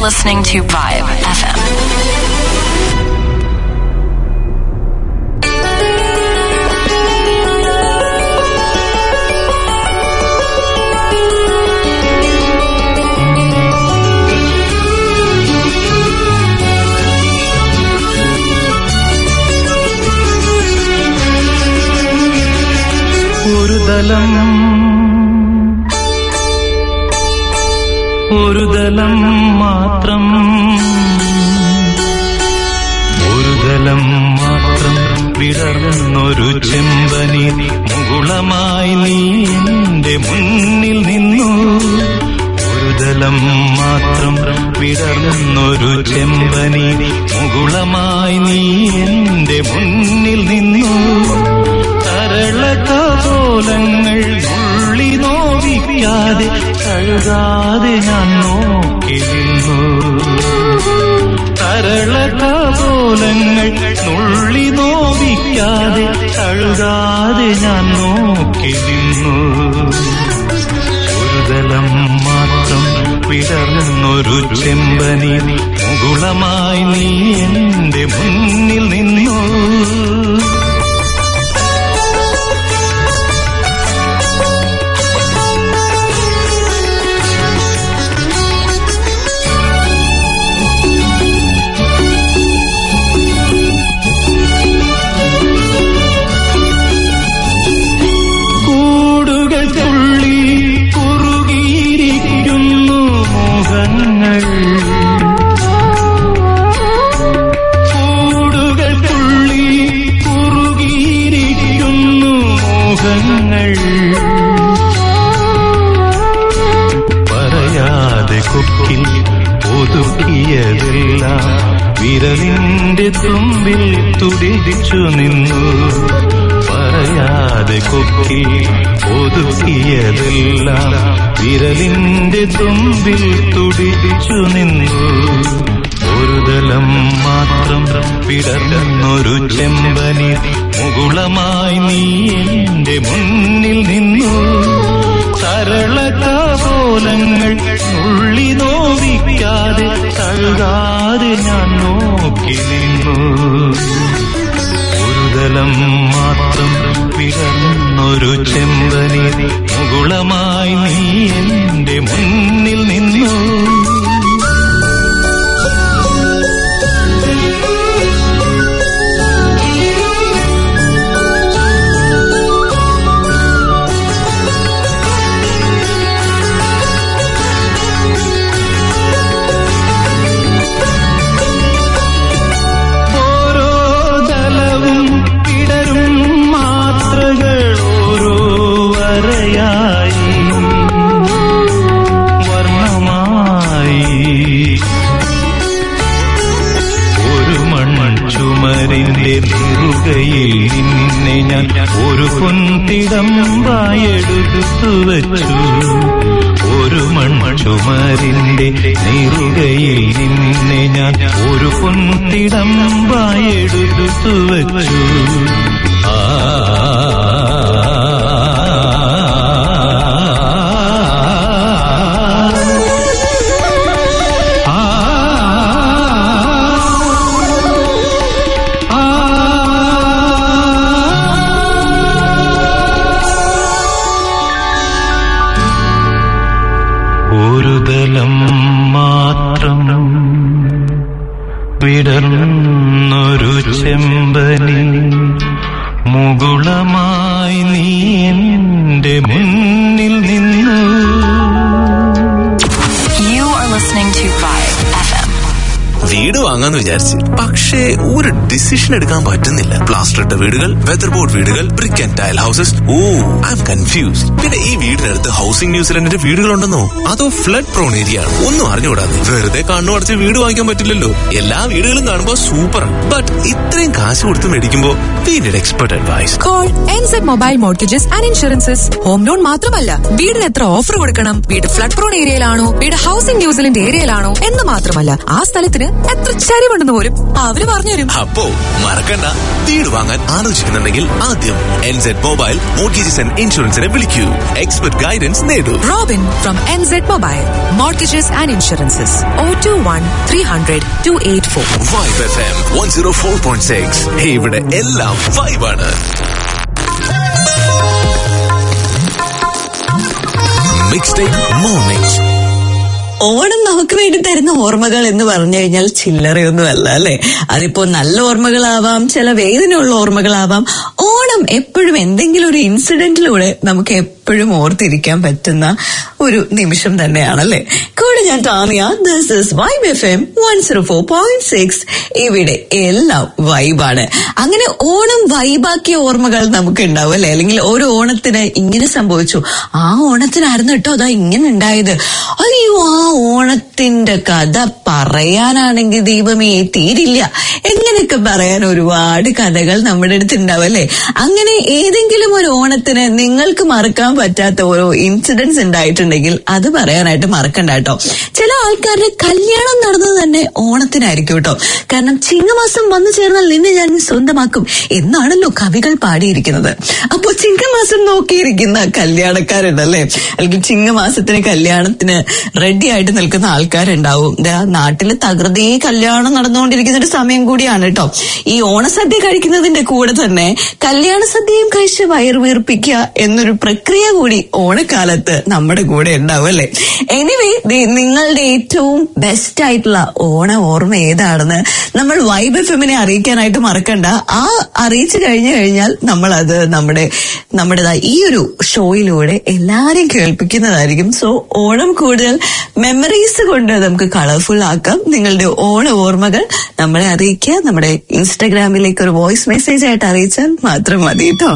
listening to Vibe FM. ഒരു ദലം ഒരു ദലം മാത്രം ഒരു ദലം മാത്രം വിടർന്നൊരു ചെമ്പനി മുകുളമായി നീ എന്റെ മുന്നിൽ നിന്നു ഒരു ദലം മാത്രം വിടർന്നൊരു ചെമ്പനി മുകുളമായി നീ എന്റെ മുന്നിൽ നിന്നു തരളകപോലങ്ങൾ ഉള്ളി നോവിക്കാതെ കഴുകാതെ ഞാൻ നോക്കി നിന്നു തരളകപോലങ്ങൾ നുള്ളി നോവിക്കാതെ കഴുകാതെ ഞാൻ നോക്കി നിന്നു ഒരു ദലം മാത്രം വിടർന്നൊരു ചെമ്പനി മുകുളമായി നീ എന്റെ മുന്നിൽ നിന്നു കൂടുകൾ തുള്ളി കുറുകിയിരിക്കുന്നു മോഹങ്ങൾ കൂടുകൾ തുള്ളി കുറുകിയിരിക്കുന്നു മോഹങ്ങൾ പറയാതെ കൊക്കിൽ ഒതുക്കിയതെല്ലാം വിരലിന്റെ തുമ്പിൽ തുടിച്ചു നിന്നു പറയാതെ കൊക്കിൽ ഒതുക്കിയതെല്ലാം വിരലിന്റെ തുമ്പിൽ തുടിച്ചു നിന്നു ഒരു ദലം മാത്രം വിടർന്നൊരു ചെമ്പനി മുകുളമായി നീ എന്റെ മുന്നിൽ നിന്നു സരളകപോലങ്ങൾ നുള്ളി നോവിക്കാതെ തഴുകാതെ ഞാൻ നോക്കി നിന്നു ഒരു ദലം മാത്രം വിടർന്നൊരു ചെമ്പനി മുകുളമായി നീ എന്റെ മുന്നിൽ നിന്നു ഓരോ ദലവും പിടരും മാത്രകൾ ഓരോ വരയായി വർണ്ണമായി ഒരു മൺമൺ ചുമരിന്റെ നിറുകയിൽ നിന്നെ ഞാൻ ഒരു പൊൻതിടമ്പായെടുത്തു വച്ചു ഒരു മൺചുമരിന്റെ നിറുകയിൽ നിന്നെ ഞാൻ ഒരു പൊൻതിടമ്പായെടുത്തു വച്ചു ആ ഒരു ദലം മാത്രം വിടർന്നൊരു ചെമ്പനി മുകുളമായി നീ എന്റെ മുന്നിൽ നിന്നു You are listening to Vibe FM. വീട് വാങ്ങാന്ന് വിചാരിച്ച് പക്ഷേ ഒരു ഡിസിഷൻ എടുക്കാൻ പറ്റുന്നില്ല പ്ലാസ്റ്റർ ഇട്ട വീടുകൾ വെതർ ബോർഡ് വീടുകൾ brick and tile houses oh I'm confused പിന്നെ ഈ വീടിനടുത്ത് ഹൗസിംഗ് ന്യൂസിലൻഡിന്റെ വീടുകളുണ്ടെന്നോ അതോ ഫ്ലഡ് പ്രോൺ ഏരിയ ആണ് ഒന്നും അറിഞ്ഞുകൂടാതെ വെറുതെ കണ്ണു അടച്ച് വീട് വാങ്ങിക്കാൻ പറ്റില്ലല്ലോ എല്ലാ വീടുകളും കാണുമ്പോ സൂപ്പറാണ് ബട്ട് ഇത്രയും കാശ് കൊടുത്ത് മേടിക്കുമ്പോ We need expert advice. Call NZ Mobile Mortgages and Insurances home loan മാത്രമല്ല വീടിന് എത്ര ഓഫർ കൊടുക്കണം വീട് ഫ്ലഡ് പ്രോൺ ഏരിയയിലാണോ വീട് ഹൗസിംഗ് ന്യൂസിലൻഡ് ഏരിയയിലാണോ എന്ന് മാത്രമല്ല ആ സ്ഥലത്തിന് എത്ര ചരിവുണ്ടെന്ന് പോലും അവര് പറഞ്ഞുതരും അപ്പോ മറക്കണ്ട വീട് വാങ്ങാൻ ആലോചിക്കുന്നുണ്ടെങ്കിൽ ആദ്യം എൻസെഡ് മൊബൈൽ മോർഗേജസ് ആൻഡ് ഇൻഷുറൻസിനെ വിളിക്കൂ എക്സ്പെർട്ട് ഗൈഡൻസ് നേടൂ Robin from NZ Mobile Mortgages and Insurances O two one three hundred two eight four Vibe F M one zero four point six ഇവിടെ എല്ലാം വൈബാണ് മിക്സ് ഡേ മോർണിംഗ് ഓണം നമുക്ക് വേണ്ടി തരുന്ന ഓർമ്മകൾ എന്ന് പറഞ്ഞു കഴിഞ്ഞാൽ ചില്ലറയൊന്നും അല്ല അല്ലെ അതിപ്പോ നല്ല ഓർമ്മകളാവാം ചില വേദനയുള്ള ഓർമ്മകളാവാം ഓണം എപ്പോഴും എന്തെങ്കിലും ഒരു ഇൻസിഡന്റിലൂടെ നമുക്ക് എപ്പോഴും ഓർത്തിരിക്കാൻ പറ്റുന്ന ഒരു നിമിഷം തന്നെയാണല്ലേ കൂടെ ഞാൻ ടാമിയ this is vibe F M one zero four point six ഇവിടെ എല്ലാം വൈബാണ് അങ്ങനെ ഓണം വൈബാക്കിയ ഓർമ്മകൾ നമുക്ക് ഉണ്ടാവും അല്ലെ അല്ലെങ്കിൽ ഓരോ ഓണത്തിന് ഇങ്ങനെ സംഭവിച്ചു ആ ഓണത്തിനായിരുന്നു കേട്ടോ അതാ ഇങ്ങനെ ഉണ്ടായത് അയ്യോ ആ ഓണത്തിന്റെ കഥ പറയാനാണെങ്കിൽ ദൈവമേ തീരില്ല എങ്ങനെയൊക്കെ പറയാൻ ഒരുപാട് കഥകൾ നമ്മുടെ അടുത്ത് ഉണ്ടാവും അല്ലെ അങ്ങനെ ഏതെങ്കിലും ഒരു ഓണത്തിന് നിങ്ങൾക്ക് മറക്കാൻ പറ്റാത്ത ഓരോ ഇൻസിഡൻസ് ഉണ്ടായിട്ടുണ്ടെങ്കിൽ അത് പറയാനായിട്ട് മറക്കണ്ട കേട്ടോ ചില ആൾക്കാരുടെ കല്യാണം നടന്നത് തന്നെ ഓണത്തിനായിരിക്കും കേട്ടോ കാരണം ചിങ്ങമാസം വന്നു ചേർന്നാൽ നിന്നെ ഞാൻ സ്വന്തമാക്കും എന്നാണല്ലോ കവികൾ പാടിയിരിക്കുന്നത് അപ്പോ ചിങ്ങമാസം നോക്കിയിരിക്കുന്ന കല്യാണക്കാരുണ്ടല്ലേ അല്ലെങ്കിൽ ചിങ്ങമാസത്തിന് കല്യാണത്തിന് റെഡി ആയിട്ട് നിൽക്കുന്ന ആൾക്കാരുണ്ടാവും ദാ നാട്ടില് തകൃതി കല്യാണം നടന്നുകൊണ്ടിരിക്കുന്ന ഒരു സമയം കൂടിയാണ് കേട്ടോ ഈ ഓണസദ്യ കഴിക്കുന്നതിന്റെ കൂടെ തന്നെ കല്യാണ സദ്യയും കഴിച്ച് വയറ് വീർപ്പിക്കുക എന്നൊരു പ്രക്രിയ കൂടി ഓണക്കാലത്ത് നമ്മുടെ കൂടെ ഉണ്ടാവും അല്ലെ എനിവേ നിങ്ങളുടെ ഏറ്റവും ബെസ്റ്റ് ആയിട്ടുള്ള ഓണ ഓർമ്മ ഏതാണെന്ന് നമ്മൾ വൈബ് എഫിമിനെ അറിയിക്കാനായിട്ട് മറക്കണ്ട ആ അറിയിച്ചു കഴിഞ്ഞു കഴിഞ്ഞാൽ നമ്മൾ അത് നമ്മുടെ നമ്മുടെ ദാ ഈ ഒരു ഷോയിലൂടെ എല്ലാരെയും കേൾപ്പിക്കുന്നതായിരിക്കും സോ ഓണം കൂടുതൽ മെമ്മറീസ് കൊണ്ട് നമുക്ക് കളർഫുൾ ആക്കാം നിങ്ങളുടെ ഓണ ഓർമ്മകൾ നമ്മളെ അറിയിക്കുക നമ്മുടെ ഇൻസ്റ്റഗ്രാമിലേക്ക് ഒരു വോയിസ് മെസ്സേജ് ആയിട്ട് അറിയിച്ചാൽ മാത്രം മതി കേട്ടോ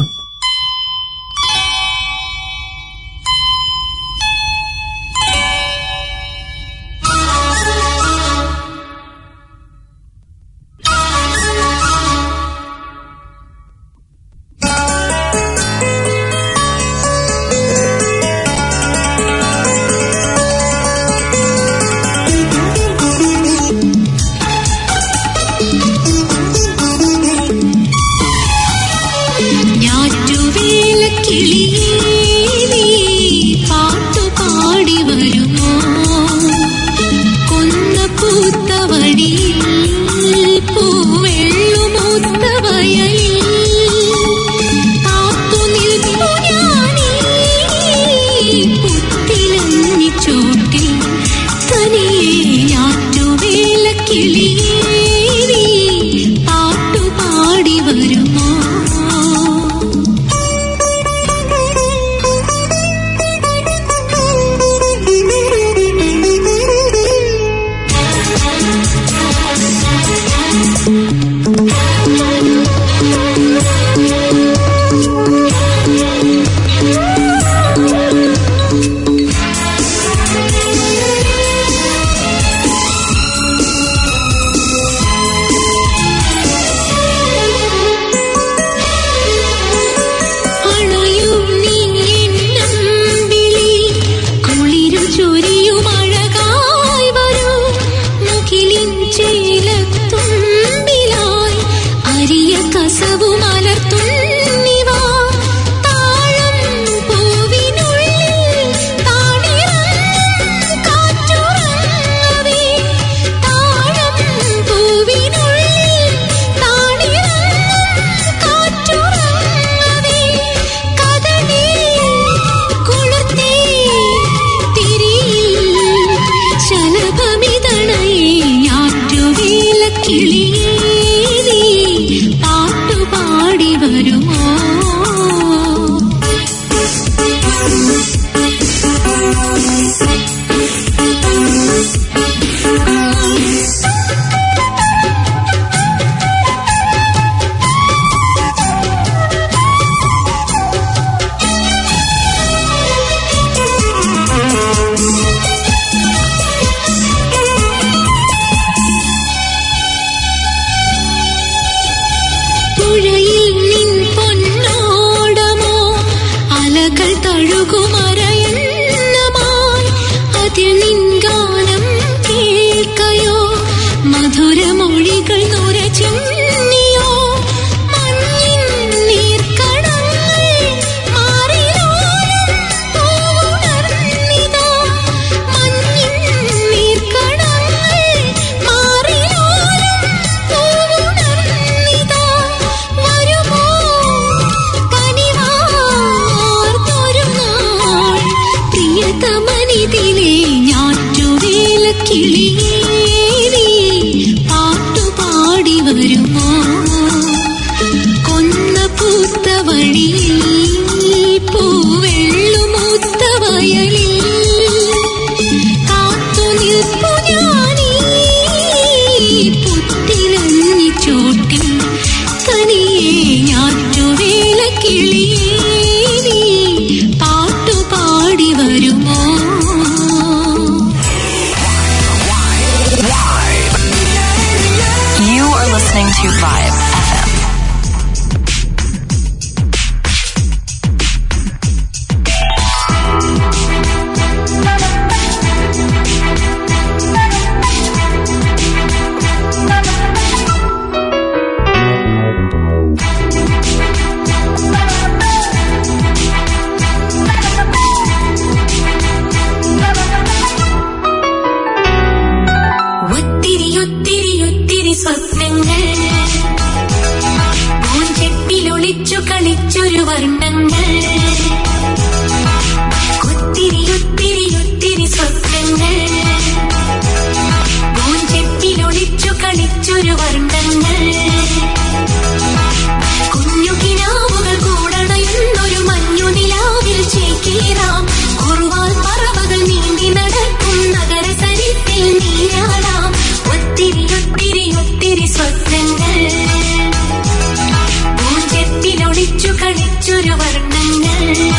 ഞാൻ ഓമനിതിലേ ഞാറ്റുവേല കിളിയേ നീ പാട്ടുപാടി വരുമോ കൊന്ന പൂത്ത വഴിയിൽ പൂവെള്ളുമൂത്ത വയലിൽ കാത്തു നിൽപ്പു ഞാനീ പുത്തിലഞ്ഞി ചോട്ടിൽ തനിയെ ഞാറ്റുവേല കിളിയേ നീ പാട്ടുപാടി വരുമോ You are listening to Vibe FM. ഒത്തിരി ഒത്തിരി ഒത്തിരി സ്വപ്നങ്ങൾ പൂഞ്ചെപ്പിലൊളിച്ചു കളിച്ചൊരു വർണ്ണങ്ങൾ ഒത്തിരി ഒത്തിരി ഒത്തിരി സ്വപ്നങ്ങൾ പൂഞ്ചെപ്പിലൊളിച്ചു കളിച്ചൊരു വർണ്ണങ്ങൾ കുഞ്ഞു കിനാവുകൾ കൂടണയുന്നൊരു മഞ്ഞു നിലാവിൽ ചേക്കേറാം കുറുവാൽ പറവകൾ നീന്തി നടക്കും നഗര സരിത്തിൽ നീരാടാം ഒത്തിരി ഒത്തിരി ഒത്തിരി സ്വപ്നങ്ങൾ പൂഞ്ചെത്തിലൊളിച്ചു കളിച്ചൊരു വർണ്ണങ്ങൾ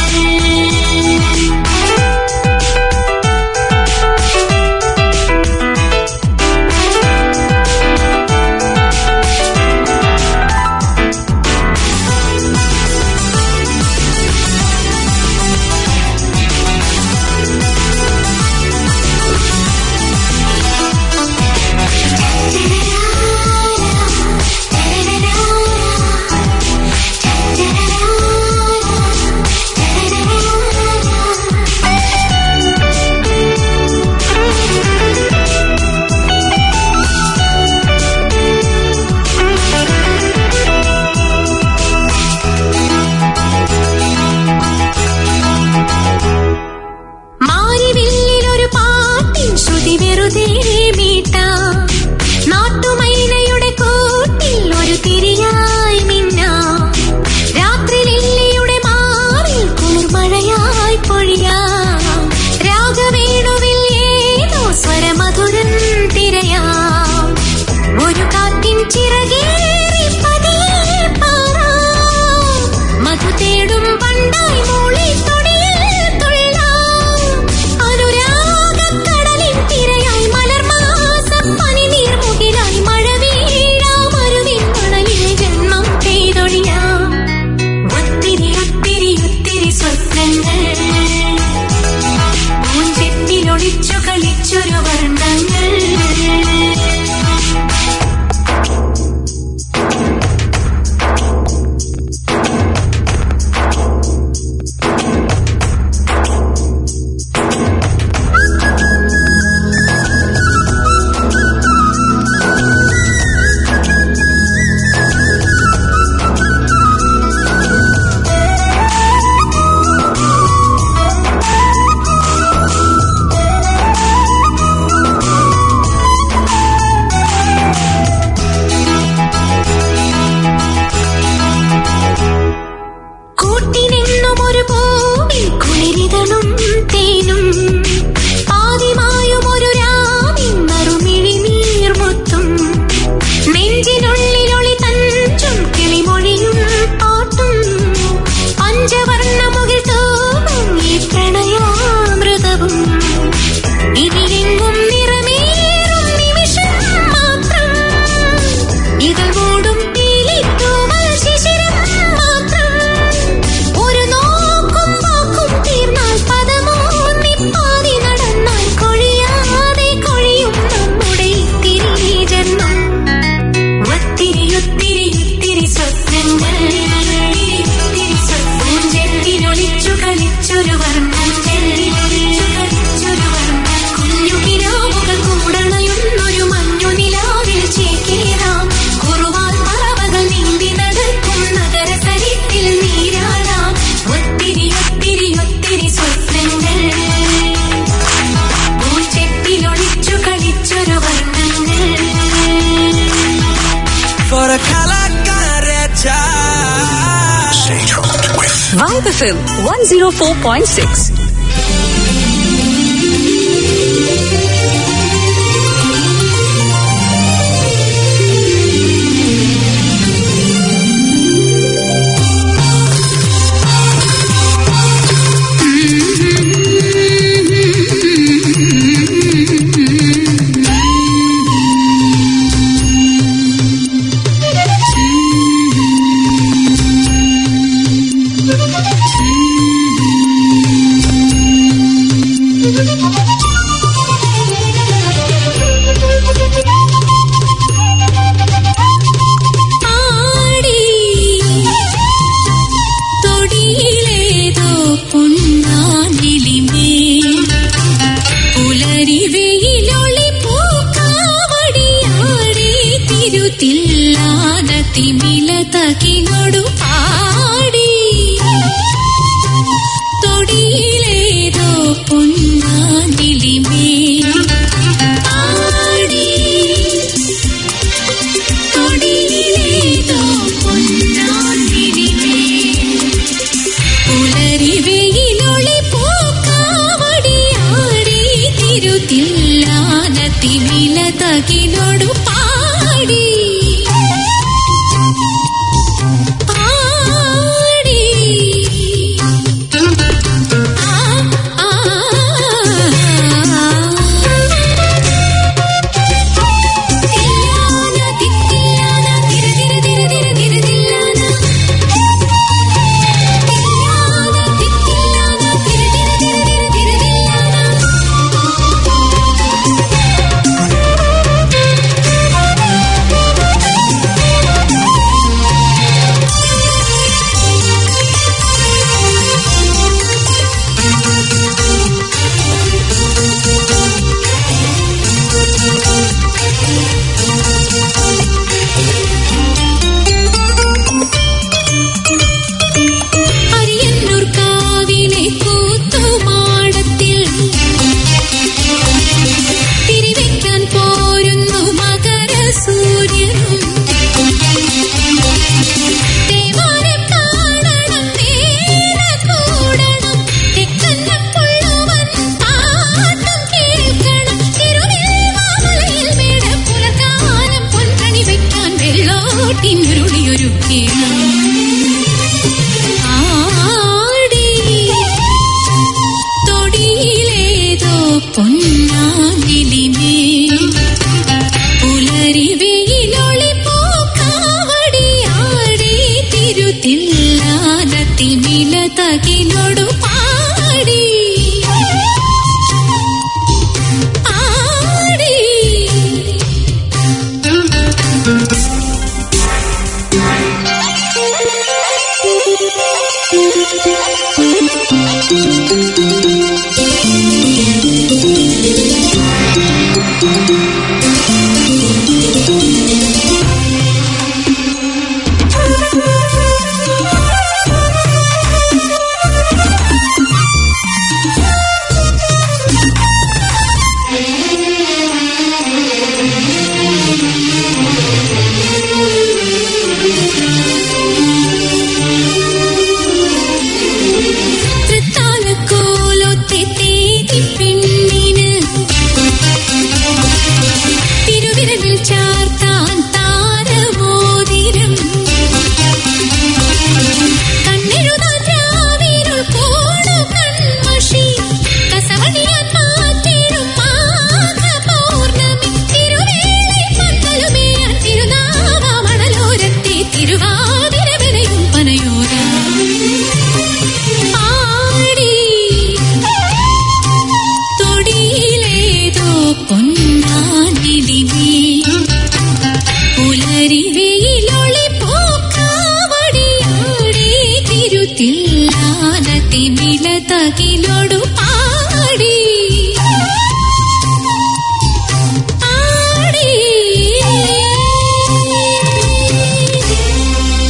മാരിവില്ലിലൊരു പാട്ടിൻ ശ്രുതി വെറുതെ മീട്ടാം നാട്ടുമൈനയുടെ കൂട്ടിൽ ഒരു തിരിയായി മിന്നാം രാത്രി ലില്ലിയുടെ മാറിൽ കുളിർമഴയായി പൊഴിയാം രാഗവേണുവിൽ ഏതോ സ്വരമധുരൻ തിരയാം ഒരു കാറ്റിൻ ചിറകേറി പതിയെ പാറാം മധു തേടും പണ്ടായി മൂളി തൊടിയിൽ തുള്ളാം അനുരാഗക്കടലിൻ തിരയായി മലർമാ F M one zero four point six ആടി തൊടിയിലേതോ പൊന്നാനിലിമേൽ പുലരി വെയിലൊളി പൂക്കാവടിയാടി തിരുത്തില്ലാന തിമില തകിനൊടു പാടി തൊടിയിലേതോ പൊന്നാനിലിമേൽ ആടി തൊടിയിലേതോ പൊന്നാനിലിമേൽ പുലരി വെയിലൊളി പൂക്കാവടിയാടി തിരുത്തില്ലാന തിമില തകിലൊടു പാടി പാടി ആ ആ തില്ലാന തില്ലാന തിര തിര തിര തിര തിര തില്ലാന തില്ലാന തില്ലാന തിര തിര തിര തിര തിര തില്ലാന അരിയന്നൂർ കാവിലെ കൂത്തുമാടത്തിൽ തിരിവെക്കാൻ പോരുന്നു മകര സൂര്യനും ദേവാനെ കാണണം നേരെ കൂടണം തെക്കന്ന പുള്ളുവൻ പാട്ടും കേൾക്കണം തിരുവെൽവാമലയിൽ മേട പുലകാലം പൊൻകണി വെക്കാൻ വെള്ളോട്ടിനുരുളിയൊരുക്കണം ആടി തൊടിയിലേതോ പൊന്നാകിലിമേ പുലരി വെയിലൊളി പൂക്കാവടിയാടി തിരുത്തില്ലാന തിമില തകിലൊടു പാടി ആടി തൃത്താലക്കോലൊത്തി തേടി പെണ്ണിന് തിരുവിരലിൽ ചാർത്താൻ താരമോതിരം കണ്ണെഴുതാൻ രാവിരുൾ കോണു കൺമഷി കസവണിയാൻ മാറ്റിടും മാഘ പൗർണമി തിരുവേളை പന്തലുമേയാൻ തിരുനാവാമണലോരത്തെ തിരുവാതിര വിരയും പനയോരാ ആടി തൊടിയിലേതോ പൊന്നാനിലിമേ പുലരി വെയിലൊളി പൂക്കാവടിയാടി തിരുത്തില്ലാന തിമില തകിലൊടു പാടി ആടി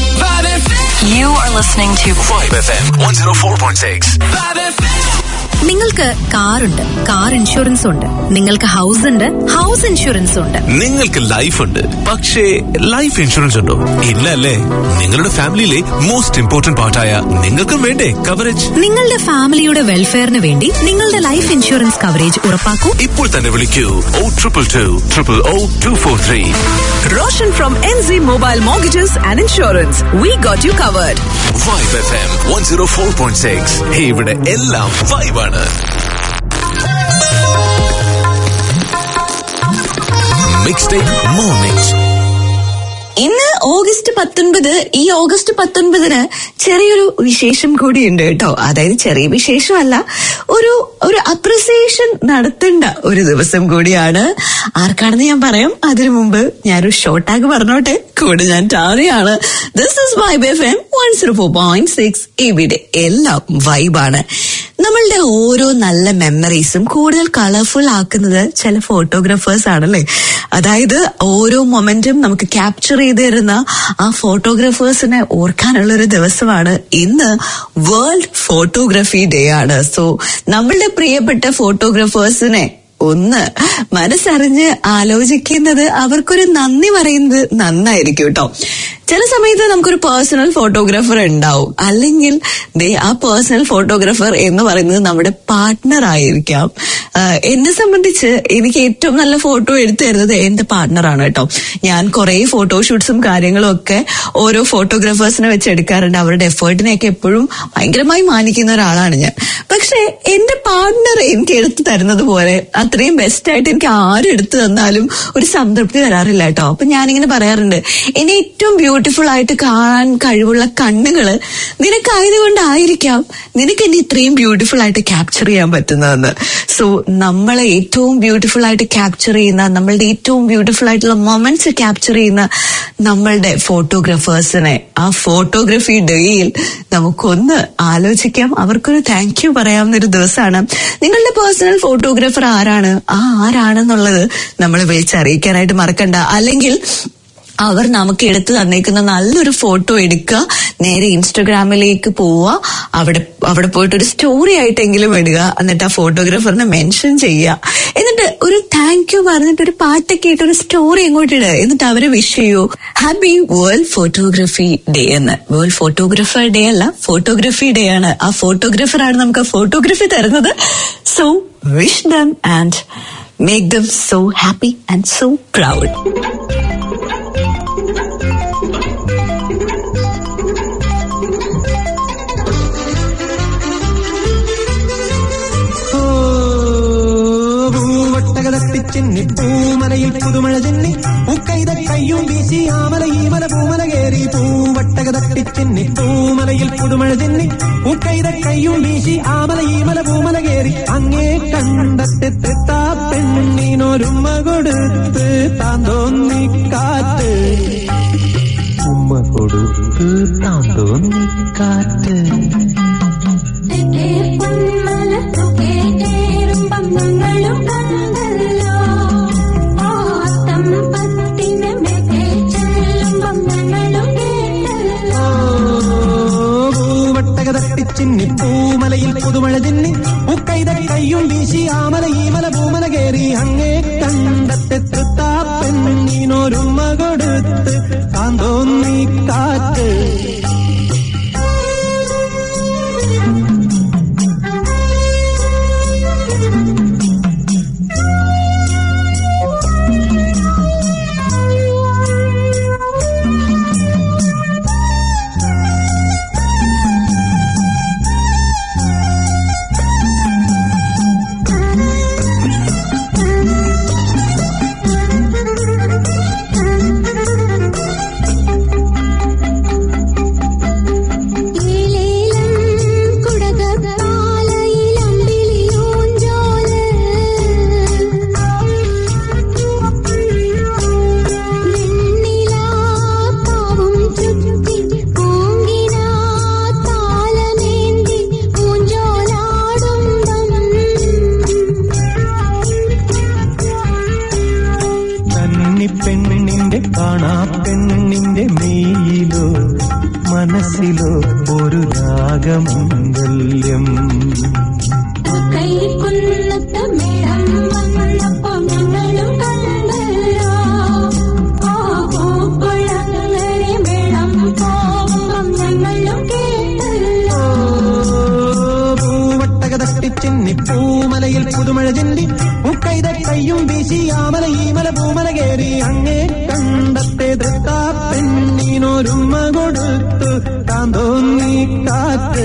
You are listening to Vibe FM 104.6. നിങ്ങൾക്ക് കാറുണ്ട് കാർ ഇൻഷുറൻസ് ഉണ്ട് നിങ്ങൾക്ക് ഹൗസ് ഉണ്ട് ഹൗസ് ഇൻഷുറൻസ് ഉണ്ട് നിങ്ങൾക്ക് ലൈഫ് ഉണ്ട് പക്ഷേ ലൈഫ് ഇൻഷുറൻസ് ഉണ്ടോ ഇല്ല അല്ലേ നിങ്ങളുടെ ഫാമിലിയിലെ മോസ്റ്റ് ഇമ്പോർട്ടന്റ് പാർട്ടായ നിങ്ങൾക്കും വേണ്ടേ കവറേജ് നിങ്ങളുടെ ഫാമിലിയുടെ വെൽഫെയറിന് വേണ്ടി നിങ്ങളുടെ ലൈഫ് ഇൻഷുറൻസ് കവറേജ് ഉറപ്പാക്കൂ ഇപ്പോൾ തന്നെ വിളിക്കൂ O triple two triple O two four three Roshan from NZ Mobile Mortgages and Insurance. We got you covered. Vibe F M one zero four point six ഇവിടെ എല്ലാം വൈബാണ് മിക്സ് ടേക്ക് മോർണിംഗ്സ് ഇന്ന് August പത്തൊൻപത് ഈ August പത്തൊൻപതിന് ചെറിയൊരു വിശേഷം കൂടിയുണ്ട് കേട്ടോ അതായത് ചെറിയ വിശേഷമല്ല ഒരു ഒരു അപ്രിസിയേഷൻ നടത്തേണ്ട ഒരു ദിവസം കൂടിയാണ് ആർക്കാണെന്ന് ഞാൻ പറയാം അതിനു മുമ്പ് ഞാനൊരു ഷോർട്ടാഗ് പറഞ്ഞോട്ടെ കൂടെ ഞാൻ ടാറിയാണ് this is vibe F M one zero four point six ഇവിടെ എല്ലാം വൈബാണ് നമ്മളുടെ ഓരോ നല്ല മെമ്മറീസും കൂടുതൽ കളർഫുൾ ആക്കുന്നത് ചില ഫോട്ടോഗ്രാഫേഴ്സ് ആണല്ലേ അതായത് ഓരോ മൊമെന്റും നമുക്ക് ക്യാപ്ചർ ചെയ്ത് തരുന്ന ആ ഫോട്ടോഗ്രാഫേഴ്സിനെ ഓർക്കാനുള്ള ഒരു ദിവസമാണ് ഇന്ന് വേൾഡ് ഫോട്ടോഗ്രാഫി ഡേ ആണ് സോ നമ്മളുടെ പ്രിയപ്പെട്ട ഫോട്ടോഗ്രാഫേഴ്സിനെ ഒന്ന് മനസ്സറിഞ്ഞ് ആലോചിക്കുന്നത് അവർക്കൊരു നന്ദി പറയുന്നത് നന്നായിരിക്കും കേട്ടോ ചില സമയത്ത് നമുക്കൊരു പേഴ്സണൽ ഫോട്ടോഗ്രാഫർ ഉണ്ടാവും അല്ലെങ്കിൽ ദേ ആ പേഴ്സണൽ ഫോട്ടോഗ്രാഫർ എന്ന് പറയുന്നത് നമ്മുടെ പാർട്ട്ണർ ആയിരിക്കാം ആഹ് എന്നെ സംബന്ധിച്ച് എനിക്ക് ഏറ്റവും നല്ല ഫോട്ടോ എടുത്തു തരുന്നത് എന്റെ പാർട്ട്ണറാണ് കേട്ടോ ഞാൻ കുറെ ഫോട്ടോഷൂട്ട്സും കാര്യങ്ങളും ഒക്കെ ഓരോ ഫോട്ടോഗ്രാഫേഴ്സിനെ വെച്ച് എടുക്കാറുണ്ട് അവരുടെ എഫേർട്ടിനെയൊക്കെ എപ്പോഴും ഭയങ്കരമായി മാനിക്കുന്ന ഒരാളാണ് ഞാൻ പക്ഷെ എന്റെ പാർട്ട്ണർ എനിക്ക് എടുത്തു തരുന്നത് പോലെ അത്രയും ബെസ്റ്റ് ആയിട്ട് എനിക്ക് ആരും എടുത്തു തന്നാലും ഒരു സംതൃപ്തി തരാറില്ല കേട്ടോ അപ്പൊ ഞാനിങ്ങനെ പറയാറുണ്ട് എന്നെ ഏറ്റവും ബ്യൂട്ടിഫുൾ ആയിട്ട് കാണാൻ കഴിവുള്ള കണ്ണുകള് നിനക്കായതുകൊണ്ടായിരിക്കാം നിനക്ക് എന്നെ ഇത്രയും ബ്യൂട്ടിഫുൾ ആയിട്ട് ക്യാപ്ചർ ചെയ്യാൻ പറ്റുന്നതെന്ന് സോ നമ്മളെ ഏറ്റവും ബ്യൂട്ടിഫുൾ ആയിട്ട് ക്യാപ്ചർ ചെയ്യുന്ന നമ്മളുടെ ഏറ്റവും ബ്യൂട്ടിഫുൾ ആയിട്ടുള്ള മൊമെന്റ്സ് ക്യാപ്ചർ ചെയ്യുന്ന നമ്മളുടെ ഫോട്ടോഗ്രാഫേഴ്സിനെ ആ ഫോട്ടോഗ്രാഫി ഡേയിൽ നമുക്കൊന്ന് ആലോചിക്കാം അവർക്കൊരു താങ്ക് യു പറയാവുന്ന ഒരു ദിവസമാണ് നിങ്ങളുടെ പേഴ്സണൽ ഫോട്ടോഗ്രാഫർ ആരാണ് ആ ആരാണെന്നുള്ളത് നമ്മൾ വിളിച്ചറിയിക്കാനായിട്ട് മറക്കണ്ട അല്ലെങ്കിൽ അവർ നമുക്ക് എടുത്തു തന്നേക്കുന്ന നല്ലൊരു ഫോട്ടോ എടുക്കുക നേരെ ഇൻസ്റ്റഗ്രാമിലേക്ക് പോവുക അവിടെ അവിടെ പോയിട്ട് ഒരു സ്റ്റോറി ആയിട്ടെങ്കിലും ഇടുക എന്നിട്ട് ആ ഫോട്ടോഗ്രാഫറിനെ മെൻഷൻ ചെയ്യുക എന്നിട്ട് ഒരു താങ്ക് യു പറഞ്ഞിട്ട് ഒരു പാട്ടൊക്കെ ഇട്ട് ഒരു സ്റ്റോറി അങ്ങോട്ട് ഇടുക എന്നിട്ട് അവരെ വിഷ് ചെയ്യൂ ഹാപ്പി വേൾഡ് ഫോട്ടോഗ്രാഫി ഡേ എന്ന് വേൾഡ് ഫോട്ടോഗ്രാഫർ ഡേ അല്ല ഫോട്ടോഗ്രാഫി ഡേ ആണ് ആ ഫോട്ടോഗ്രാഫർ ആണ് നമുക്ക് ആ ഫോട്ടോഗ്രാഫി തരുന്നത് so wish them and make them so happy and so proud പൂവട്ടകതട്ടിച്ചെന്നി പൂമലയിൽ പുതുമഴ ചെന്നി പൂക്കൈത കയ്യും വീശി ആമല ഈ മല പൂമല കേറി പൂവട്ടകതട്ടിച്ചെന്നി പൂമലയിൽ പുതുമഴ ചെന്നി പൂക്കൈത കയ്യും വീശി ആമല ഈ മല പൂമല കേറി അങ്ങേ കണ്ടെത്തെത്താ പെണ്ണിനൊരുമ കൊടുത്ത് താൻ തോന്നി കാറ്റ് ഉമ്മ കൊടുത്ത് താൻ തോന്നി കാറ്റ് പൂവട്ടകതട്ടിച്ചിന്നി പൂമലയിൽ പുതുമഴ ചിന്നി പൂക്കൈത കയ്യും വീശി ആമല ഈ മല പൂമല കേറി അങ്ങേ കണ്ടെത്തെത്താ പെണ്ണിനൊരുമ കൊടുത്ത് താൻ തോന്നി കാറ്റ് ഉക്കൈത കയ്യും വീശി ആമല ഈമല പൂമല കേറി അങ്ങേ കണ്ടത്തെ തൃത്താ പെണ്ണിനൊരുമ കൊടുത്തു താൻ തോന്നി കാറ്റ്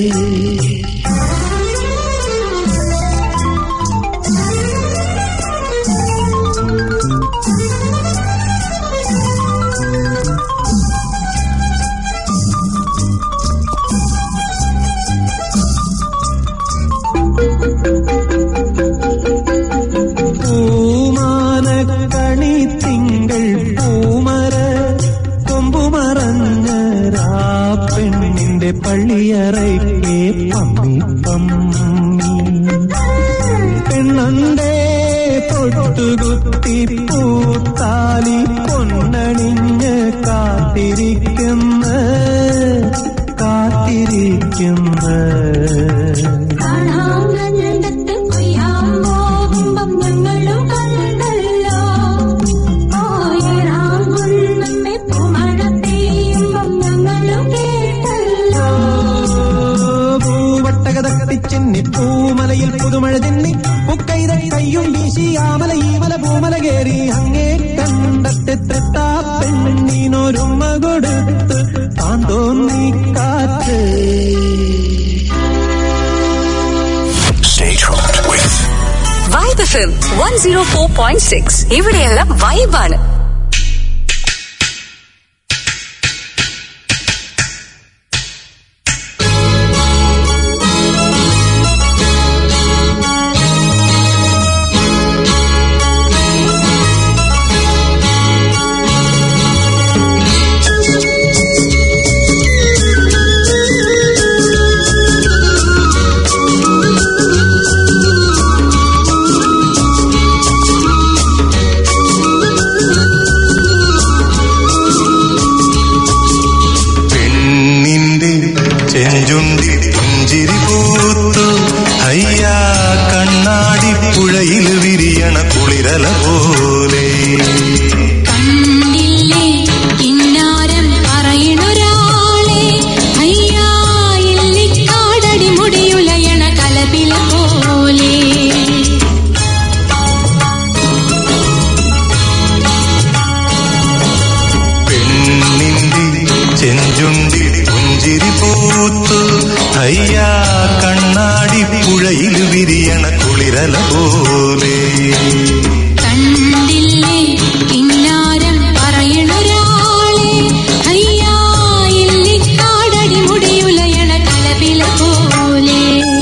പൂമാനക്കണി തിങ്കൾ പൂമര കൊമ്പുമറഞ്ഞ പെണ്ണിന്റെ പള്ളിയറയ്ക്കേ പമ്മി പമ്മി പെണ്ണണ്ടേ തൊട്ടുകുത്തി പൂത്താലി പൊന്നണിഞ്ഞ് കാത്തിരിക്കുന്ന കാത്തിരിക്കുന്ന കാണാങ്കണ്ടത്ത് കൊയ്യാൻ പോകുമ്പം ഞങ്ങളും കണ്ടല്ലോ ആയിരാം കുന്നമ്മെ പൂമഴ പെയ്യുമ്പം ഞങ്ങളും കേട്ടല്ലോ പൂവട്ടക തട്ടിച്ചെന്നി പൂമലയിൽ പുതുമഴ ചെന്നി പുക്കൈത കയ്യും വീശി ആമല ഈമല പൂമല കേറി അങ്ങേ കണ്ടത്തെ തൃത്താ പെണ്ണിനൊരുമ കൊടുത്ത് താൻ തോന്നി കാറ്റ് Stay tuned with Vibe F one zero four point six ഇവിടെയെല്ലാം വൈബാണ് പെണ്ണിന്റെ ചെഞ്ചുണ്ടിൽ പുഞ്ചിരി പൂത്തു അയ്യാ കണ്ണാടി പുഴയിൽ വിരിയണ കുളിരല പോലെ കണ്ടില്ലേ കിന്നാരം പറയണൊരാളെ അയ്യാ ഇല്ലിക്കാടടി മുടിയുലയണ കലപില പോലെ പെണ്ണിന്റെ ചെഞ്ചുണ്ടിൽ പുഞ്ചിരി പൂത്തു അയ്യാ കണ്ണാടി പുഴയിൽ വിരിയണ കുളിരല പോലെ കണ്ടില്ലേ കിന്നാരം പറയണൊരാളെ അയ്യാ ഇല്ലിക്കാടടി മുടിയുലയണ കലപില പോലെ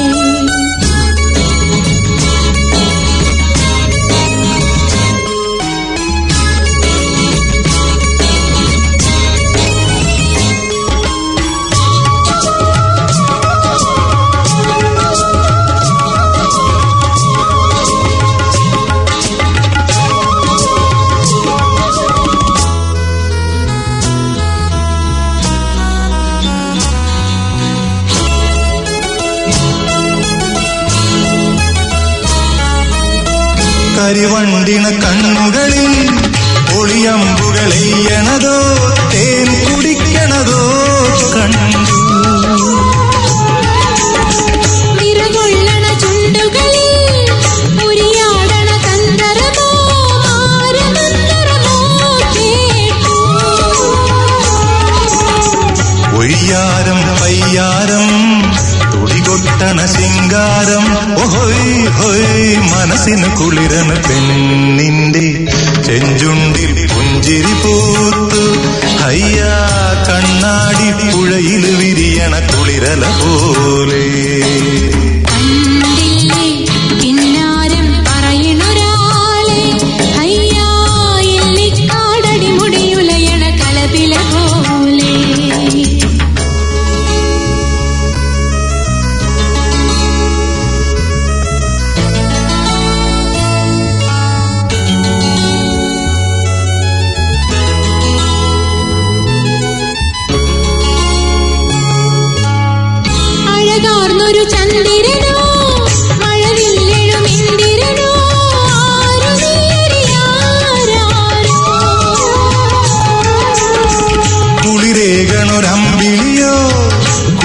കരിവണ്ടിണ കണ്ണുകളിൽ ഒളിയമ്പുകളെയ്യണതോ തേൻ കുടിക്കണതോ കണ്ടു നിറകൊള്ളണ ചുണ്ടുകളിൽ ഉരിയാടണ തന്തരമോ മാരമന്തരമോ കേട്ടു ഒയ്യാരം പയ്യാരം തുടികൊട്ടണ ശിങ്കാരം ഒഹോയ് ഹോയ് മനസ്സിന് കുളിരന പെണ്ണിന്റെ ചെഞ്ചുണ്ടിൽ പുഞ്ചിരി പൂത്തു അയ്യാ കണ്ണാടി പുഴയിൽ വിരിയണ കുളിരല പോലെ കണ്ടില്ലേ കിന്നാരം പറയണൊരാളെ അയ്യാ ഇല്ലിക്കാടടി മുടിയുലയണ കലപില പോലെ അഴകാർന്നൊരു ചന്ദ്രനോ മഴവില്ലെഴും ഇന്ദിരനോ ആരു നീയറിയാരോ കുളിരേകണൊരമ്പിളിയോ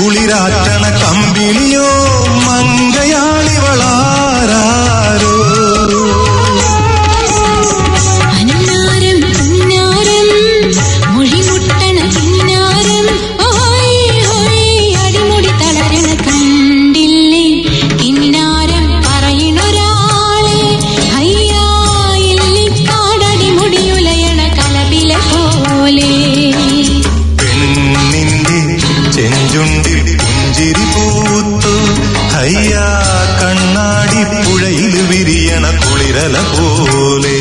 കുളിരാറ്റണ കമ്പിളിയോ മങ്കയാളിവളാരോ വിരിയണ കുളിരല പോലെ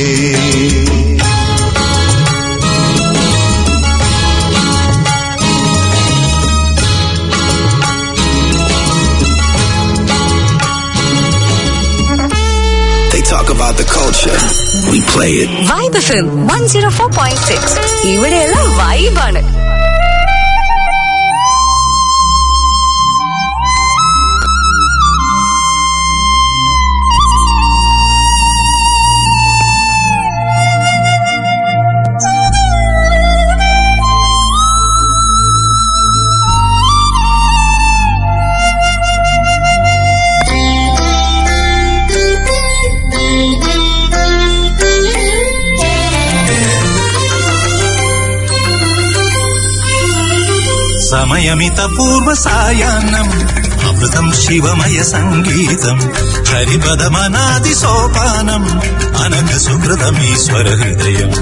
They talk about the culture. We play it. Vibe F one zero four point six ഇവിടെയുള്ള വൈബാണ് സമയമിത പൂർവ സായാഹ്നം അമൃതം ശിവമയ സംഗീതം ഹരിപദമനാദി സോപാനം അനഘ സുഹൃതമീശ്വര ഹൃദയം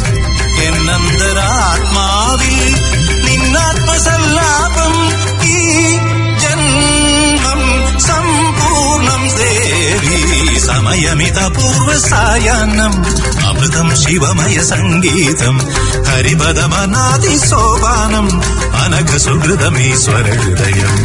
എന്നന്തരാത്മാവിൽ നിന്നാത്മസല്ലാപം ഈ ജന്മം സമ്പൂർണം ദേവി സമയമിത പൂർവ സായാഹ്നം അമൃതം ശിവമയ സംഗീതം ഹരിപദമനാദി സോപാനം അനഘ സുഹൃതമീശ്വര ഹൃദയം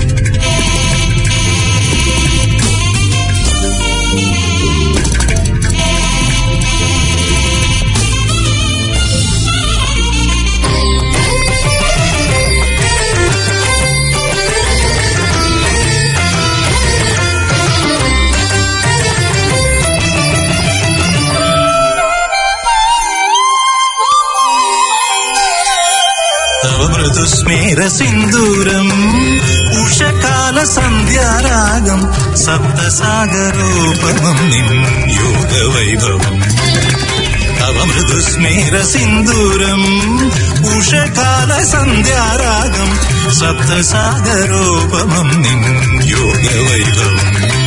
തവ മൃദുസ്മേര സിന്ദൂരം ഉഷകാല സന്ധ്യാരാഗം സപ്തസാഗരോപമം നിൻ യോഗവൈഭവം തവ മൃദുസ്മേര സിന്ദൂരം ഉഷകാല സന്ധ്യാരാഗം സപ്തസാഗരോപമം നിൻ യോഗവൈഭവം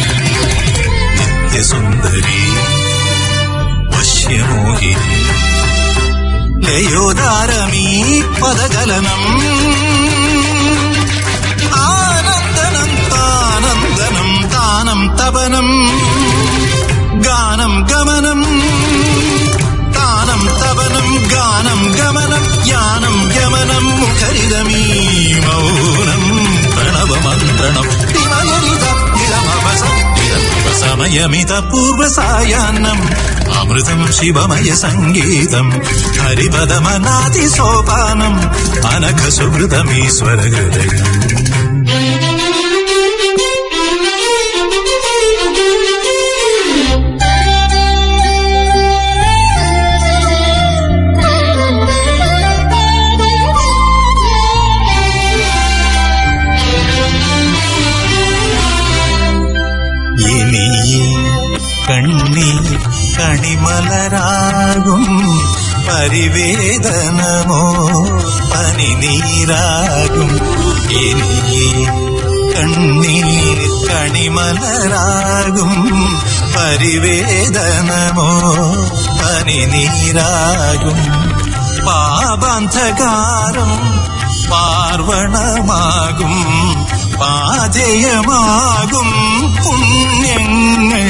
നിത്യസുന്ദരി വശ്യമോഹിനി ലയോദാരമീ പദകലനം ആനന്ദനം താനന്ദനം താനം തപനം ഗാനം ഗമനം താനം തപനം ഗാനം ഗമനം യാനം ഗമനം മുഖരിതമീ മൗനം പ്രണവമന്ത്രണം തിമയരിത നിരമവസം സമയമിത പൂർവസായാഹ്നം അമൃതം ശിവമയ സംഗീതം ഹരിപദമനാദി സോപാനം അനഘ സുഹൃതമീശ്വര ഹൃദയം ഇനി കണ്ണീർ കണിമലരാകും പരിവേദനമോ പനിനീരാകും ഇനി കണ്ണീർ കണിമലരാകും പരിവേദനമോ പനിനീരാകും പാപന്ധകാരം പാർവണമാകും പാതയമാകും പുണ്യങ്ങൾ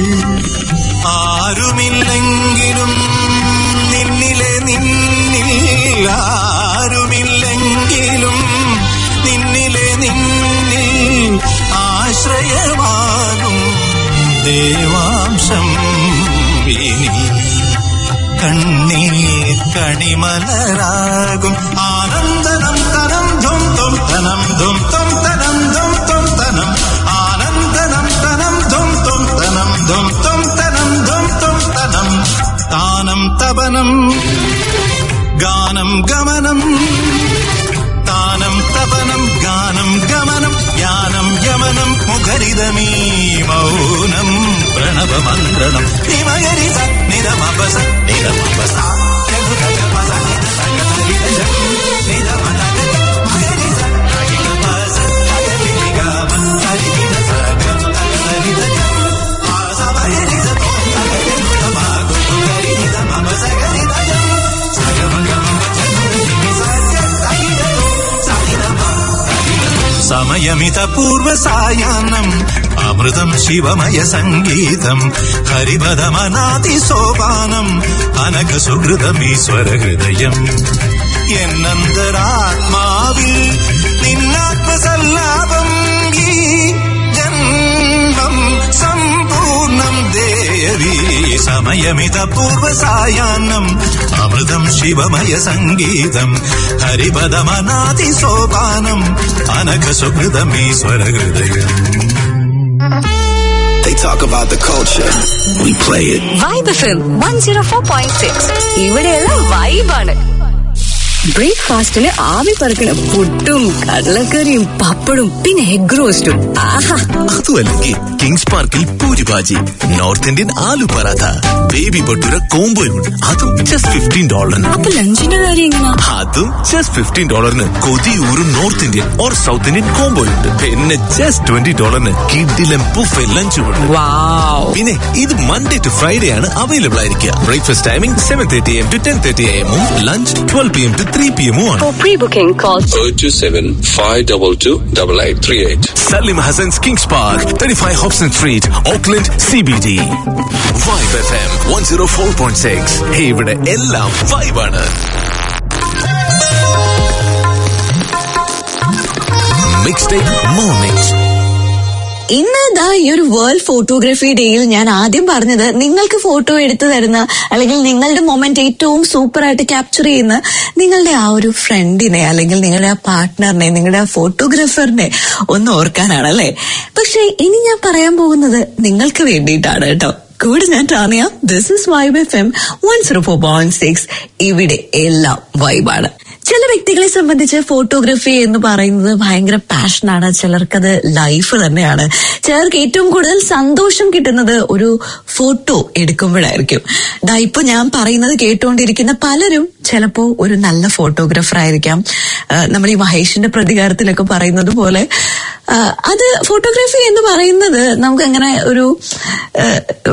ആരുമില്ലെങ്കിലും നിന്നിലെ നിന്നിൽ ആരുമില്ലെങ്കിലും നിന്നിലെ നിന്നിൽ ആശ്രയമാകും ദേവാംശം ഇനി കണ്ണീർ കണിമലരാകും ആനന്ദനം തനം ധും ധും തനം ധും ധും തനം ധും ധും തനം ആനന്ദനം തനം ധും ധും തനം ധും ധും തനം ധും ധും തനം താനം തപനം ഗാനം ഗമനം താനം തപനം ഗാനം ഗമനം യാനം യമനം മുഖരിതമീ മൗനം പ്രണവമന്ത്രണം നിമയരിത നിരമപസ നിരമപസ സമയമിത പൂർവസായാഹ്നം അമൃതം ശിവമയ സംഗീതം ഹരിപദമനാതി സോപാനം അനഘ സുഹൃതമീശ്വര ഹൃദയം എന്നന്തരാത്മാവിൽ നിന്നാത്മസല്ലാപം ഈ ജന്മം സമ്പൂർണം ദേവി സമയമിത പൂർവസായാഹ്നം അമൃതം ശിവമയ സംഗീതം ഹരിപദമനാതി സോപാനം അനഘ സുഹൃതമീശ്വര ഹൃദയം They talk about the culture. We play it. Vibe F M one zero four point six ഇവിടെയെല്ലാം വൈബാണ് ബ്രേക്ക്ഫാസ്റ്റിന് ആവി പറക്കണ പുട്ടും കടലക്കറിയും പപ്പടും പിന്നെ എഗ് റോസ്റ്റും ആഹാ അതുമല്ലെങ്കിൽ കിങ്സ് പാർക്കിൽ പൂരിഭാജി north Indian aloo paratha baby bhatura കോംബോയും അതും ജസ്റ്റ് ഫിഫ്റ്റീൻ ഡോളറിന് അപ്പൊ ലഞ്ചിന്റെ കാര്യം എങ്ങനാ അതും ജസ്റ്റ് ഫിഫ്റ്റീൻ ഡോളറിന് കൊതിയൂറും north Indian or south Indian combo ഉണ്ട് പിന്നെ ജസ്റ്റ് ട്വന്റി ഡോളറിന് കിഡിലും ബുഫെ ലഞ്ചും ഉണ്ട് പിന്നെ ഇത് മൺഡേ ടു ഫ്രൈഡേ ആണ് അവൈലബിൾ ആയിരിക്കുക breakfast timing seven thirty AM to ten thirty എമ്മും lunch twelve P M to three P M ആണ് For pre-booking, call 027 522 8838. Salim Hassan's Kings Park, 35 Hobson Street, Auckland, CBD. Vibe FM 104.6. Hey, ഇവിടെ എല്ലാം വൈബാണ് mix take mornings ഇന്ന് ദാ ഈ ഒരു world photography ഡേയിൽ ഞാൻ ആദ്യം പറഞ്ഞത് നിങ്ങൾക്ക് ഫോട്ടോ എടുത്തു തരുന്ന അല്ലെങ്കിൽ നിങ്ങളുടെ മൊമെന്റ് ഏറ്റവും സൂപ്പർ ആയിട്ട് ക്യാപ്ചർ ചെയ്യുന്ന നിങ്ങളുടെ ആ ഒരു ഫ്രണ്ടിനെ അല്ലെങ്കിൽ നിങ്ങളുടെ ആ പാർട്ട്ണറിനെ നിങ്ങളുടെ ആ ഫോട്ടോഗ്രാഫറിനെ ഒന്ന് ഓർക്കാനാണ് അല്ലേ പക്ഷെ ഇനി ഞാൻ പറയാൻ പോകുന്നത് നിങ്ങൾക്ക് വേണ്ടിയിട്ടാണ് കേട്ടോ കൂടെ ഞാൻ Tanya this is vibe F M one zero four point six ഇവിടെ എല്ലാം വൈബാണ് ചില വ്യക്തികളെ സംബന്ധിച്ച് ഫോട്ടോഗ്രാഫി എന്ന് പറയുന്നത് ഭയങ്കര പാഷനാണ് ചിലർക്കത് ലൈഫ് തന്നെയാണ് ചിലർക്ക് ഏറ്റവും കൂടുതൽ സന്തോഷം കിട്ടുന്നത് ഒരു ഫോട്ടോ എടുക്കുമ്പോഴായിരിക്കും ദാ ഇപ്പൊ ഞാൻ പറയുന്നത് കേട്ടുകൊണ്ടിരിക്കുന്ന പലരും ചിലപ്പോ ഒരു നല്ല ഫോട്ടോഗ്രാഫർ ആയിരിക്കാം ആ, നമ്മൾ ഈ മഹേഷിന്റെ പ്രതികാരത്തിലൊക്കെ പറയുന്നത് പോലെ ആ, അത് ഫോട്ടോഗ്രാഫി എന്ന് പറയുന്നത് നമുക്ക് അങ്ങനെ ഒരു ആ,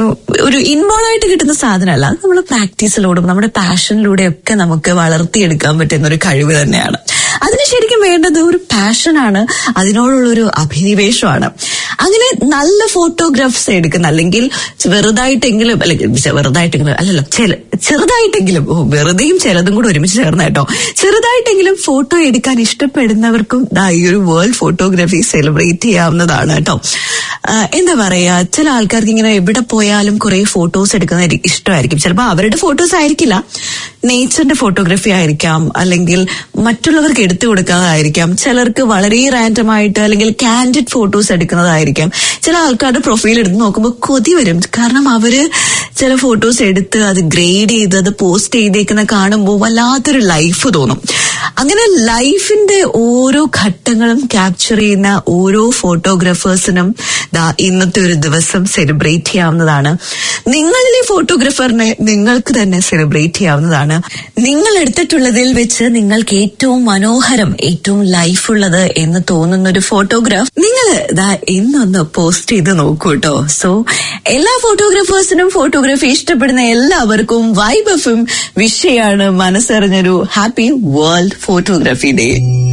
ഒരു ഇൻവോൾവ് ആയിട്ട് കിട്ടുന്ന സാധനമല്ല അത് നമ്മൾ പ്രാക്ടീസിലൂടെ നമ്മുടെ പാഷനിലൂടെ ഒക്കെ നമുക്ക് വളർത്തിയെടുക്കാൻ പറ്റുന്ന ഒരു കഴിവ് തന്നെയാണ് അതിന് ശരിക്കും വേണ്ടത് ഒരു പാഷനാണ് അതിനോടുള്ള ഒരു അഭിനിവേശമാണ് അങ്ങനെ നല്ല ഫോട്ടോഗ്രാഫ്സ് എടുക്കുന്ന അല്ലെങ്കിൽ വെറുതായിട്ടെങ്കിലും അല്ലെങ്കിൽ വെറുതായിട്ടെങ്കിലും അല്ലല്ലോ ചെല- ചെറുതായിട്ടെങ്കിലും ഓ വെറുതെയും ചിലതും കൂടെ ഒരുമിച്ച് ചേർന്ന കേട്ടോ ചെറുതായിട്ടെങ്കിലും ഫോട്ടോ എടുക്കാൻ ഇഷ്ടപ്പെടുന്നവർക്കും ദാ ഈ ഒരു വേൾഡ് ഫോട്ടോഗ്രാഫി സെലിബ്രേറ്റ് ചെയ്യാവുന്നതാണ് കേട്ടോ ആ, എന്താ പറയാ ചില ആൾക്കാർക്ക് ഇങ്ങനെ എവിടെ പോയാലും കുറെ ഫോട്ടോസ് എടുക്കുന്ന ഇഷ്ടമായിരിക്കും ചിലപ്പോൾ അവരുടെ ഫോട്ടോസ് ആയിരിക്കില്ല നേച്ചറിന്റെ ഫോട്ടോഗ്രാഫി ആയിരിക്കാം അല്ലെങ്കിൽ മറ്റുള്ളവർക്ക് എടുത്തു കൊടുക്കാതായിരിക്കാം ചിലർക്ക് വളരെ റാൻഡം ആയിട്ട് അല്ലെങ്കിൽ കാൻഡിഡ് ഫോട്ടോസ് എടുക്കുന്നതായിരിക്കാം ചില ആൾക്കാരുടെ പ്രൊഫൈൽ എടുത്ത് നോക്കുമ്പോൾ കൊതി വരും കാരണം അവര് ചില ഫോട്ടോസ് എടുത്ത് അത് ഗ്രേഡ് ചെയ്ത് അത് പോസ്റ്റ് ചെയ്തേക്കുന്ന കാണുമ്പോൾ വല്ലാത്തൊരു ലൈഫ് തോന്നും അങ്ങനെ ലൈഫിന്റെ ഓരോ ഘട്ടങ്ങളും ക്യാപ്ചർ ചെയ്യുന്ന ഓരോ ഫോട്ടോഗ്രാഫേഴ്സിനും ദാ ഇന്നത്തെ ഒരു ദിവസം സെലിബ്രേറ്റ് ചെയ്യാവുന്നതാണ് നിങ്ങളിലെ ഫോട്ടോഗ്രാഫറിനെ നിങ്ങൾക്ക് തന്നെ സെലിബ്രേറ്റ് ചെയ്യാവുന്നതാണ് നിങ്ങൾ എടുത്തിട്ടുള്ളതിൽ വെച്ച് നിങ്ങൾക്ക് ഏറ്റവും മനോഹരം ഏറ്റവും ലൈഫ് ഉള്ളത് എന്ന് തോന്നുന്ന ഒരു ഫോട്ടോഗ്രാഫ് നിങ്ങൾ ദാ ഇന്നൊന്ന് പോസ്റ്റ് ചെയ്ത് നോക്കൂ കേട്ടോ സോ എല്ലാ ഫോട്ടോഗ്രാഫേഴ്സിനും ഫോട്ടോഗ്രാഫി ഇഷ്ടപ്പെടുന്ന എല്ലാവർക്കും വൈബ് എഫും വിഷയാണ് മനസ്സറിഞ്ഞൊരു ഹാപ്പി വേൾഡ് ഫോട്ടോഗ്രാഫി ഡേ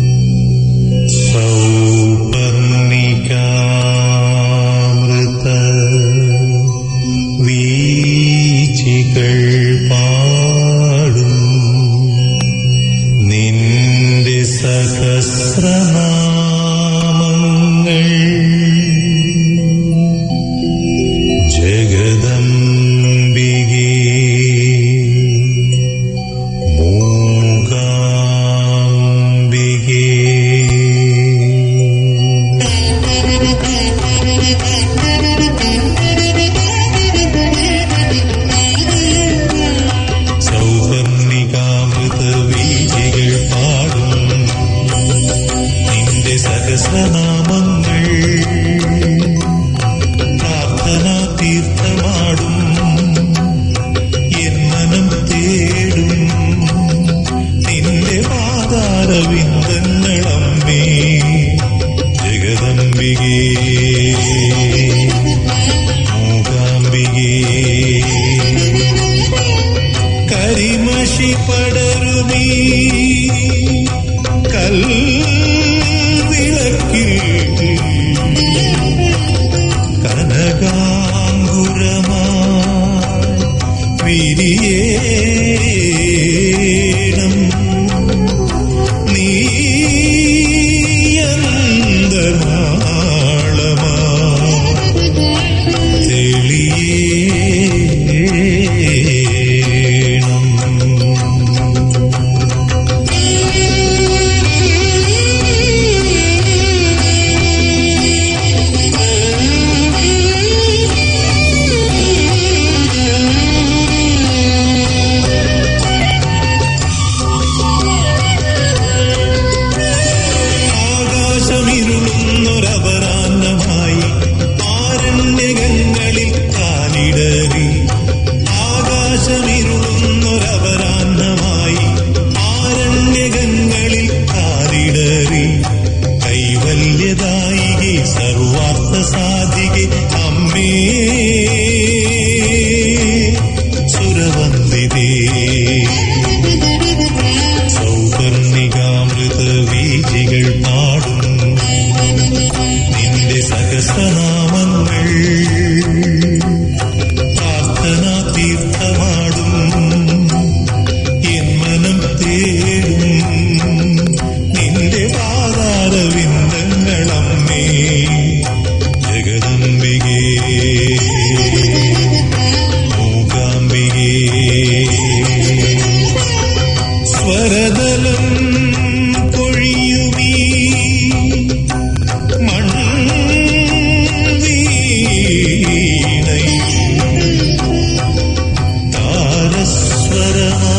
സൗപർണികാമൃത വീചികൾ പാടും നിന്റെ സഹസ്രനാമങ്ങൾ ജഗദംബികേ മൂകാംബികേ സൗവർണികാമൃത വീജികൾ പാടും നിന്റെ സഹസ്രനാമങ്ങൾ പ്രാർത്ഥനാ തീർത്ഥമാടും എൻ മനം തേടും നിന്റെ പാതാരവിന്ദങ്ങളമ്മേ ജഗദംബികേ മൂകാംബികേ കരിമഷി പടരുമീ കൽവിളക്കിൽ വിരിയേണം നീ അന്തമാളമാ ആകാശമിരുളുന്നൊരപരാന്നമായി ആരണ്യകങ്ങളിൽ കാലിടറി ആകാശമിരുളുന്നൊരപരാന്നമായി ആരണ്യകങ്ങളിൽ കാലിടറി കൈവല്യദായികെ സർവാർത്ഥ സാധികെ അമ്മേ സുരവന്ദിതേ സൗപർണികാമൃത വീജികൾ പാടും നിന്റെ സഹസ്രനാമങ്ങൾ പ്രാർത്ഥനാ തീർത്ഥമാടും എൻ മനം തേടും നിന്റെ പാതാരവിന്ദങ്ങളമ്മേ ജഗദംബികേ മൂകാംബികേ സ്വരതലം പൊഴിയുമീ മൺവീണൈ താരസ്വരമാ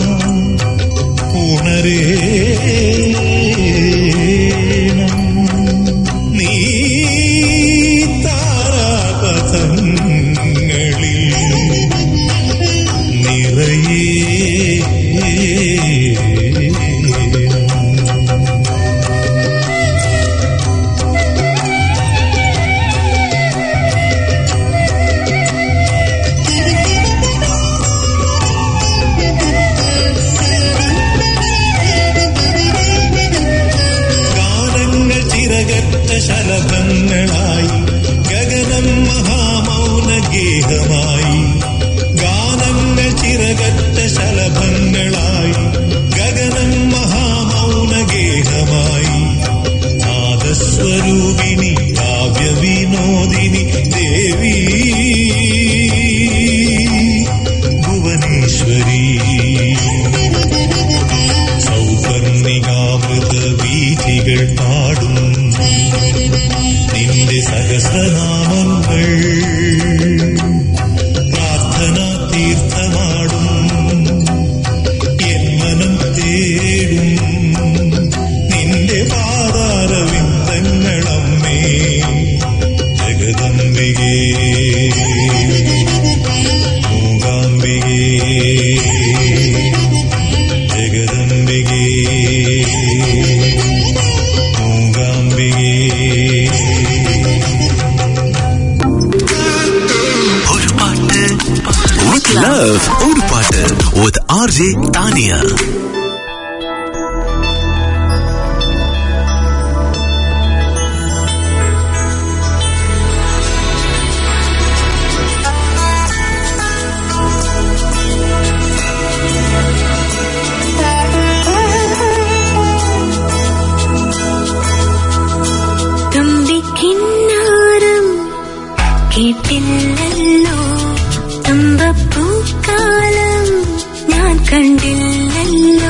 ഉണരേണം നീ താരാപഥങ്ങളിൽ ഗാനങ്ങൾ ചിറകറ്റ ശലഭങ്ങളായി ഗഗനം മഹാമൗന ഗേഹമായി ഗാനങ്ങൾ ചിറകറ്റ ശലഭങ്ങളായി ഗഗനം മഹാമൗന ഗേഹമായി നാദസ്വരൂപിണി കാവ്യവിനോദിനി ദേവി ഭുവനേശ്വരി സൗപർണികാമൃത വീഥികൾ പാടും നിന്റെ സഹസ്രനാമങ്ങൾ പ്രാർത്ഥനാ തീർത്ഥമാടും എൻ മനം തേടും നിന്റെ പാതാരവിന്ദങ്ങളമ്മേ ജഗദംബികേ മൂകാംബികേ ജഗദംബികേ ഒരു പാട്ട് വിത്ത് ലവ് ഒരു പാട്ട് വിത്ത് ആർ ജെ താനിയ തുമ്പിക്കിന്നാരം കേട്ടില്ലല്ലോ തുമ്പപ്പൂക്കാലം ഞാൻ കണ്ടില്ലല്ലോ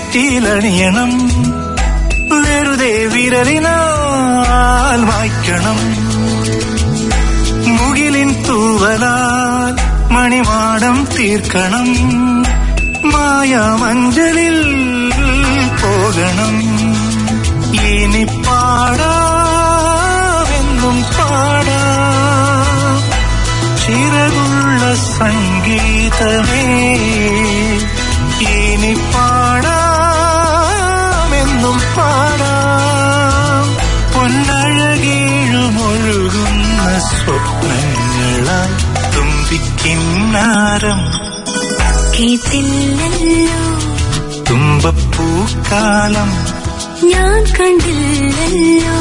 നെറ്റിയിലണിയണം വെറുതെ വിരലിനാൽ വായിക്കണം മുകിലിൻ തൂവലാൽ മണിമാടം തീർക്കണം മായാമഞ്ചലിൽ പോകണം ഇനി പാടാമെന്നും പാടാം ചിറകുള്ള സംഗീതമേ ഇനി പാടാമെന്നും പാടാം പൊന്നഴകീഴുമൊഴുകുന്ന സ്വപ്നങ്ങളാൽ തുമ്പിക്കിന്നാരം കേട്ടില്ലല്ലോ തുമ്പപ്പൂക്കാലം ഞാൻ കണ്ടില്ലല്ലോ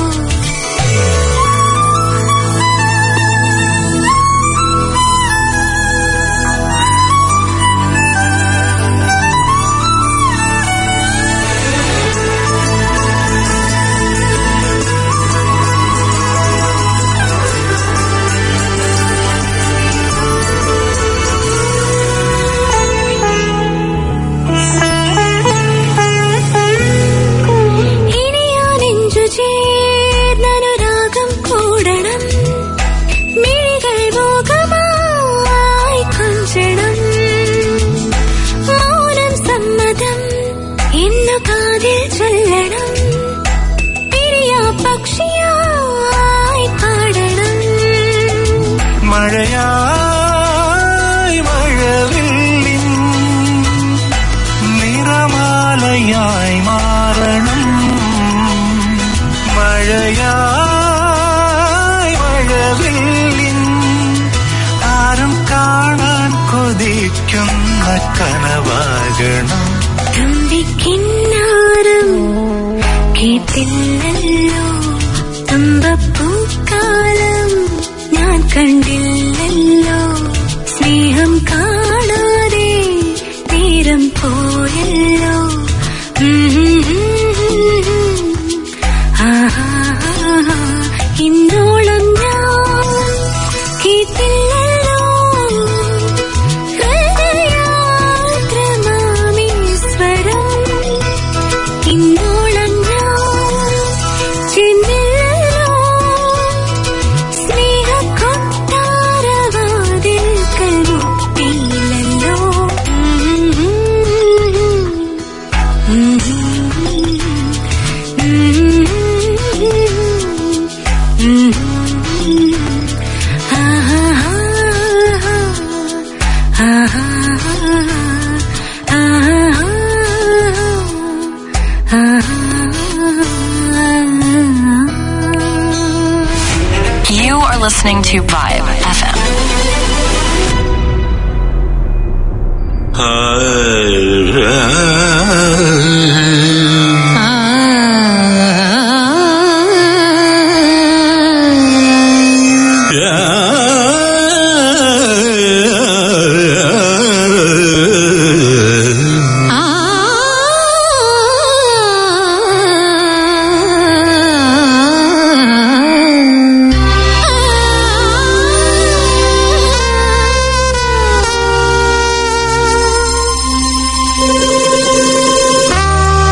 ഇനി ആ നെഞ്ചു ചേർന്നനുരാഗം കൂടണം മിഴികൾ മോഹമായി കൊഞ്ചണം മൗനം സമ്മതം എന്നു കാതിൽ ചൊല്ലണം പിരിയാ പക്ഷിയായി പാടണം മഴയായി മഴവില്ലിൻ നിറമാലയായി മാറണം മഴയായി മഴവില്ലിൻ ആരും കാണാൻ കൊതിക്കുന്ന കനവാകണം തുമ്പിക്കിന്നാരം കേട്ടില്ലല്ലോ തുമ്പപ്പൂക്കാലം ഞാൻ കണ്ടില്ലല്ലോ സ്നേഹം കാണാതെ നേരം പോയല്ലോ ആഹാ ഇന്നോളം ഞാൻ കേട്ടില്ലല്ലോ ഹൃദയാർദ്രമാമീശ്വരം ഇന്നോളം ഞാൻ ചെന്നില്ലല്ലോ സ്നേഹക്കൊട്ടാരവാതിൽക്കൽ മുട്ടിയില്ലല്ലോ You are listening to Vibe FM. ആ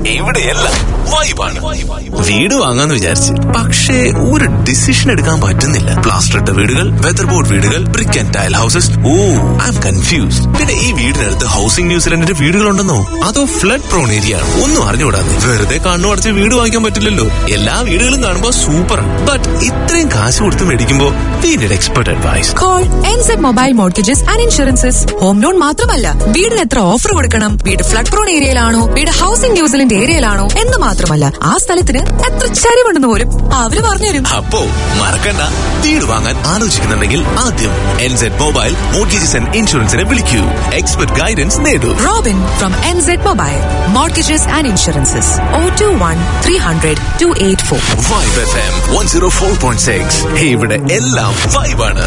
ഇവിടെയെല്ലാം വൈബാണ് വീട് വാങ്ങാന്ന് വിചാരിച്ച് പക്ഷേ ഒരു ഡിസിഷൻ എടുക്കാൻ പറ്റുന്നില്ല പ്ലാസ്റ്റർ ഇട്ട വീടുകൾ വെതർ ബോർഡ് വീടുകൾ brick and tile houses oh I'm confused പിന്നെ ഈ വീടിനടുത്ത് ഹൗസിംഗ് ന്യൂസിലൻഡിന്റെ വീടുകളുണ്ടെന്നോ അതോ ഫ്ലഡ് പ്രോൺ ഏരിയ ആണ് ഒന്നും അറിഞ്ഞുകൂടാതെ വെറുതെ കണ്ണു അടച്ച് വീട് വാങ്ങിക്കാൻ പറ്റില്ലല്ലോ എല്ലാ വീടുകളും കാണുമ്പോ സൂപ്പർ ബട്ട് ഇത്രയും കാശ് കൊടുത്ത് മേടിക്കുമ്പോ we need expert advice call NZ Mobile Mortgages and Insurances home loan മാത്രമല്ല വീടിന് എത്ര ഓഫർ കൊടുക്കണം വീട് ഫ്ലഡ് പ്രോൺ ഏരിയയിലാണോ വീട് ഹൗസിംഗ് ന്യൂസിലൻഡ് ഏരിയയിലാണോ എന്ന് മാത്രമല്ല ആ സ്ഥലത്തിന് എത്ര ചരിവുണ്ടെന്ന് പോലും അവര് പറഞ്ഞുതരും അപ്പോ മറക്കണ്ട വീട് വാങ്ങാൻ ആലോചിക്കുന്നുണ്ടെങ്കിൽ ആദ്യം എൻസെഡ് മൊബൈൽ മോർഗേജസ് ആൻഡ് ഇൻഷുറൻസിനെ വിളിക്കൂ എക്സ്പെർട്ട് ഗൈഡൻസ് നേടൂ Robin from NZ Mobile Mortgages and Insurances O two one three hundred two eight four Vibe F M one zero four point six ഇവിടെ എല്ലാം വൈബാണ്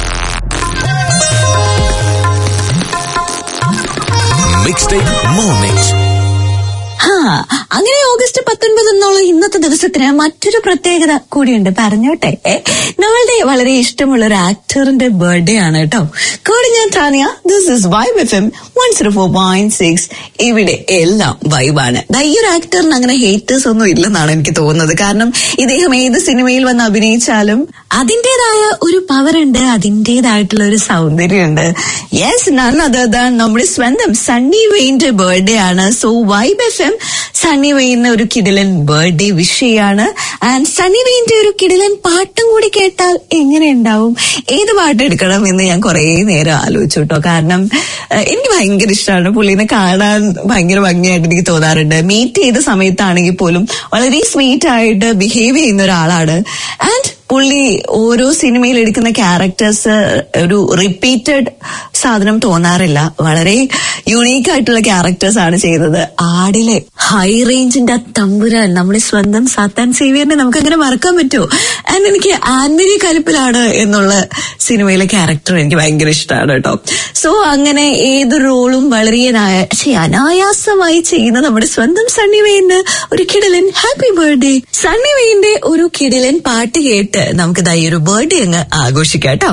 മിക്സ് ടൈം മോർണിംഗ് ഹാ അങ്ങനെ August പത്തൊൻപത് എന്നുള്ള ഇന്നത്തെ ദിവസത്തിന് മറ്റൊരു പ്രത്യേകത കൂടിയുണ്ട് പറഞ്ഞോട്ടെ നമ്മളുടെ വളരെ ഇഷ്ടമുള്ള ഒരു ആക്ടറിന്റെ ബർത്ത്ഡേ ആണ് കേട്ടോ കൂടി ഞാൻ Tanya this is vibe F M one zero four point six ഇവിടെ എല്ലാം വൈബാണ് ദാ ഈ ഒരു ആക്ടറിന് അങ്ങനെ ഹേറ്റേഴ്സ് ഒന്നും ഇല്ലെന്നാണ് എനിക്ക് തോന്നുന്നത് കാരണം ഇദ്ദേഹം ഏത് സിനിമയിൽ വന്ന് അഭിനയിച്ചാലും അതിന്റേതായ ഒരു പവർ ഉണ്ട് അതിന്റേതായിട്ടുള്ള ഒരു സൗന്ദര്യമുണ്ട് യെസ് നൺ അതർ ദാൻ നമ്മുടെ സ്വന്തം സണ്ണി വെയിന്റെ ബർത്ത്ഡേ ആണ് so Vibe F M Sunny വെയിന് ഒരു കിടിലൻ ബർത്ത്ഡേ വിഷയാണ് ആൻഡ് സണ്ണി വെയിന്റെ ഒരു കിടിലൻ പാട്ടും കൂടി കേട്ടാൽ എങ്ങനെ ഉണ്ടാവും ഏത് പാട്ട് എടുക്കണം എന്ന് ഞാൻ കുറേ നേരം ആലോചിച്ചു കേട്ടോ കാരണം ഏഹ്, എനിക്ക് ഭയങ്കര ഇഷ്ടമാണ് പുള്ളിനെ കാണാൻ ഭയങ്കര ഭംഗിയായിട്ട് എനിക്ക് തോന്നാറുണ്ട് മീറ്റ് ചെയ്ത സമയത്താണെങ്കിൽ പോലും വളരെ സ്വീറ്റ് ആയിട്ട് ബിഹേവ് ചെയ്യുന്ന ഒരാളാണ് ആൻഡ് പുള്ളി ഓരോ സിനിമയിൽ എടുക്കുന്ന ക്യാരക്ടേഴ്സ് ഒരു റിപ്പീറ്റഡ് സാധനം തോന്നാറില്ല വളരെ യുണീക്ക് ആയിട്ടുള്ള ക്യാരക്ടേഴ്സ് ആണ് ചെയ്തത് ആടിലെ ഹൈ റേഞ്ചിന്റെ ആ തമ്പുരാൻ നമ്മുടെ സ്വന്തം സാത്താൻ സേവിയറിനെ നമുക്ക് അങ്ങനെ മറക്കാൻ പറ്റുമോ ആൻഡ് എനിക്ക് ആന്റണി കലിപ്പിലാണ് എന്നുള്ള സിനിമയിലെ ക്യാരക്ടർ എനിക്ക് ഭയങ്കര ഇഷ്ടമാണ് കേട്ടോ സോ അങ്ങനെ ഏത് റോളും വളരെ നായ- ശ്ശെ, അനായാസമായി ചെയ്യുന്ന നമ്മുടെ സ്വന്തം സണ്ണി വെയിന് ഒരു കിടിലൻ ഹാപ്പി ബർത്ത്ഡേ സണ്ണി വെയിന്റെ ഒരു കിടിലൻ പാട്ട് കേട്ട് നമുക്ക് ദാ ഈ ഒരു ബർത്ത്ഡേ അങ്ങ് ആഘോഷിക്കാം കേട്ടോ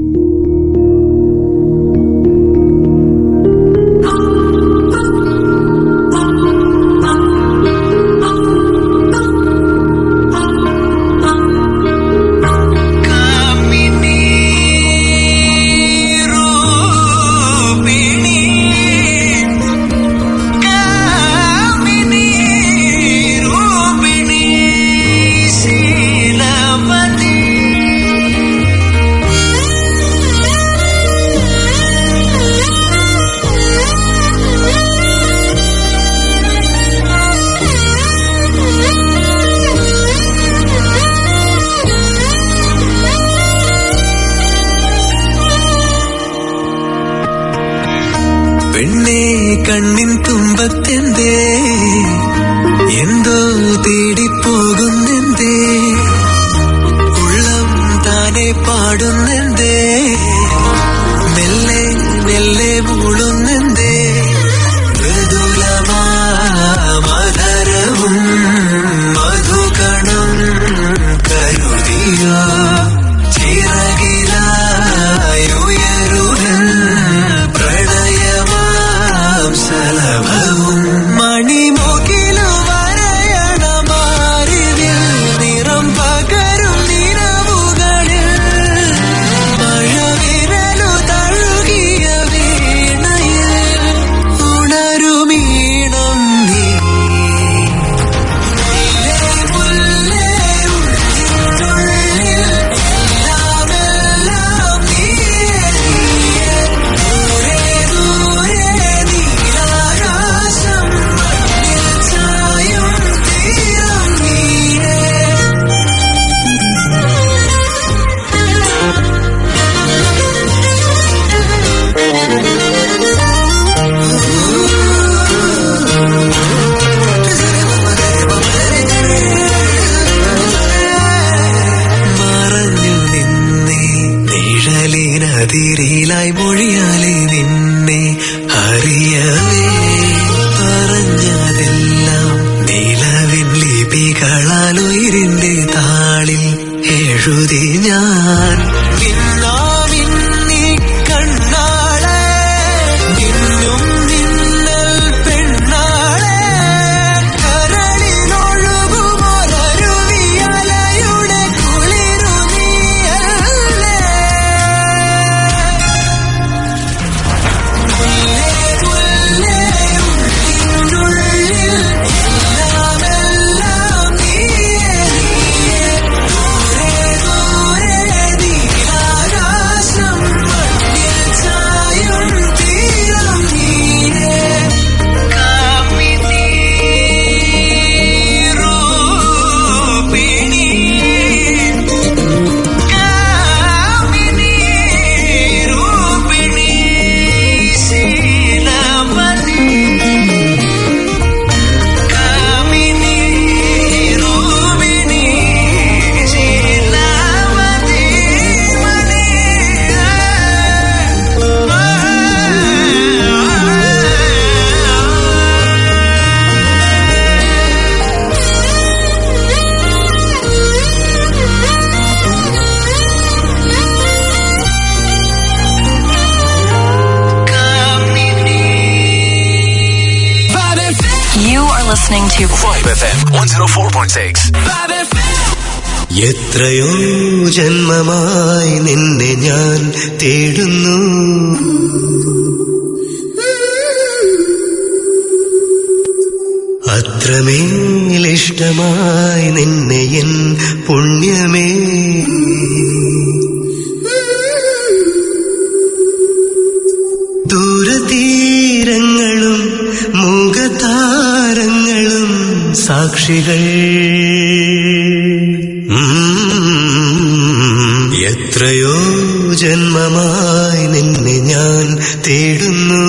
പെണ്ണേ കണ്ണിൻ തുമ്പത്തെന്തേ എന്തോ തേടിപ്പോകുന്നെന്തേ ഉള്ളം താനെ പാടുന്നെന്തേ മെല്ലെ മെല്ലെ മൂളുന്നെന്തേ മൃദുലമാ മധുരവും മധുകണം കരുതിയോ ചിറകിലായുയരുവൻ പ്രണയമാം സലഭവും മണിമുകിലു വരയണമാരിവിൽ നിറം പകരും നിറവുകളിൽ മഴവിരലു തഴുകിയ വീണയിൽ ഉണരുമീണം നീ മുല്ലേ ഉള്ളിനുള്ളിൽ എല്ലാമെല്ലാം നീയേ ദൂരെ ദൂരെ നീലാകാശം മണ്ണിൽ ചായും തീരം നീയേ മറഞ്ഞു നിന്നെ നിഴലിനതിരിലായി മൊഴിയാലെ നിന്നെ അറിയവേ പറഞ്ഞതെല്ലാം നിലവിൻ ലിപികളാൽ ഉയിരിന്റെ താളിൽ എഴുതി ഞാൻ നിന്നാമിന്നി കണ്ണാളെ നിന്നും നിന്നൽ പെണ്ണാളെ listening to Vibe FM 104.6. എത്രയോ ജന്മമായി നിന്നെ ഞാൻ തേടുന്നു അത്രമേലിഷ്ടമായി നിന്നെ എൻ പുണ്യമേ ദൂരതീരങ്ങളും മുഖതാരങ്ങളും സാക്ഷികൾ ഉം. എത്രയോ ജന്മമായി നിന്നെ ഞാൻ തേടുന്നു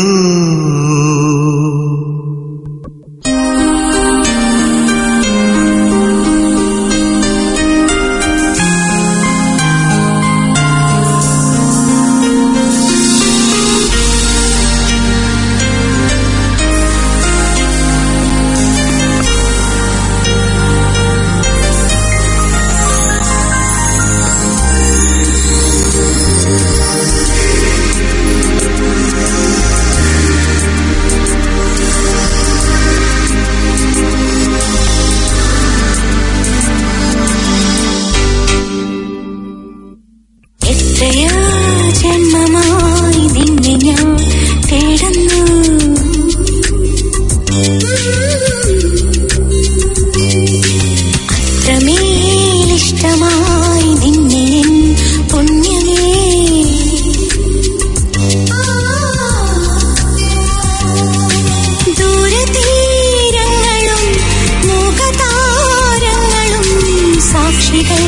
എത്രയോ ജന്മമായി നിന്നെ ഞാൻ തേടുന്നു അത്രമേലിഷ്ടമായി നിന്നെ എൻ പുണ്യമേ ദൂരതീരങ്ങളും മുഖതാരങ്ങളും സാക്ഷികൾ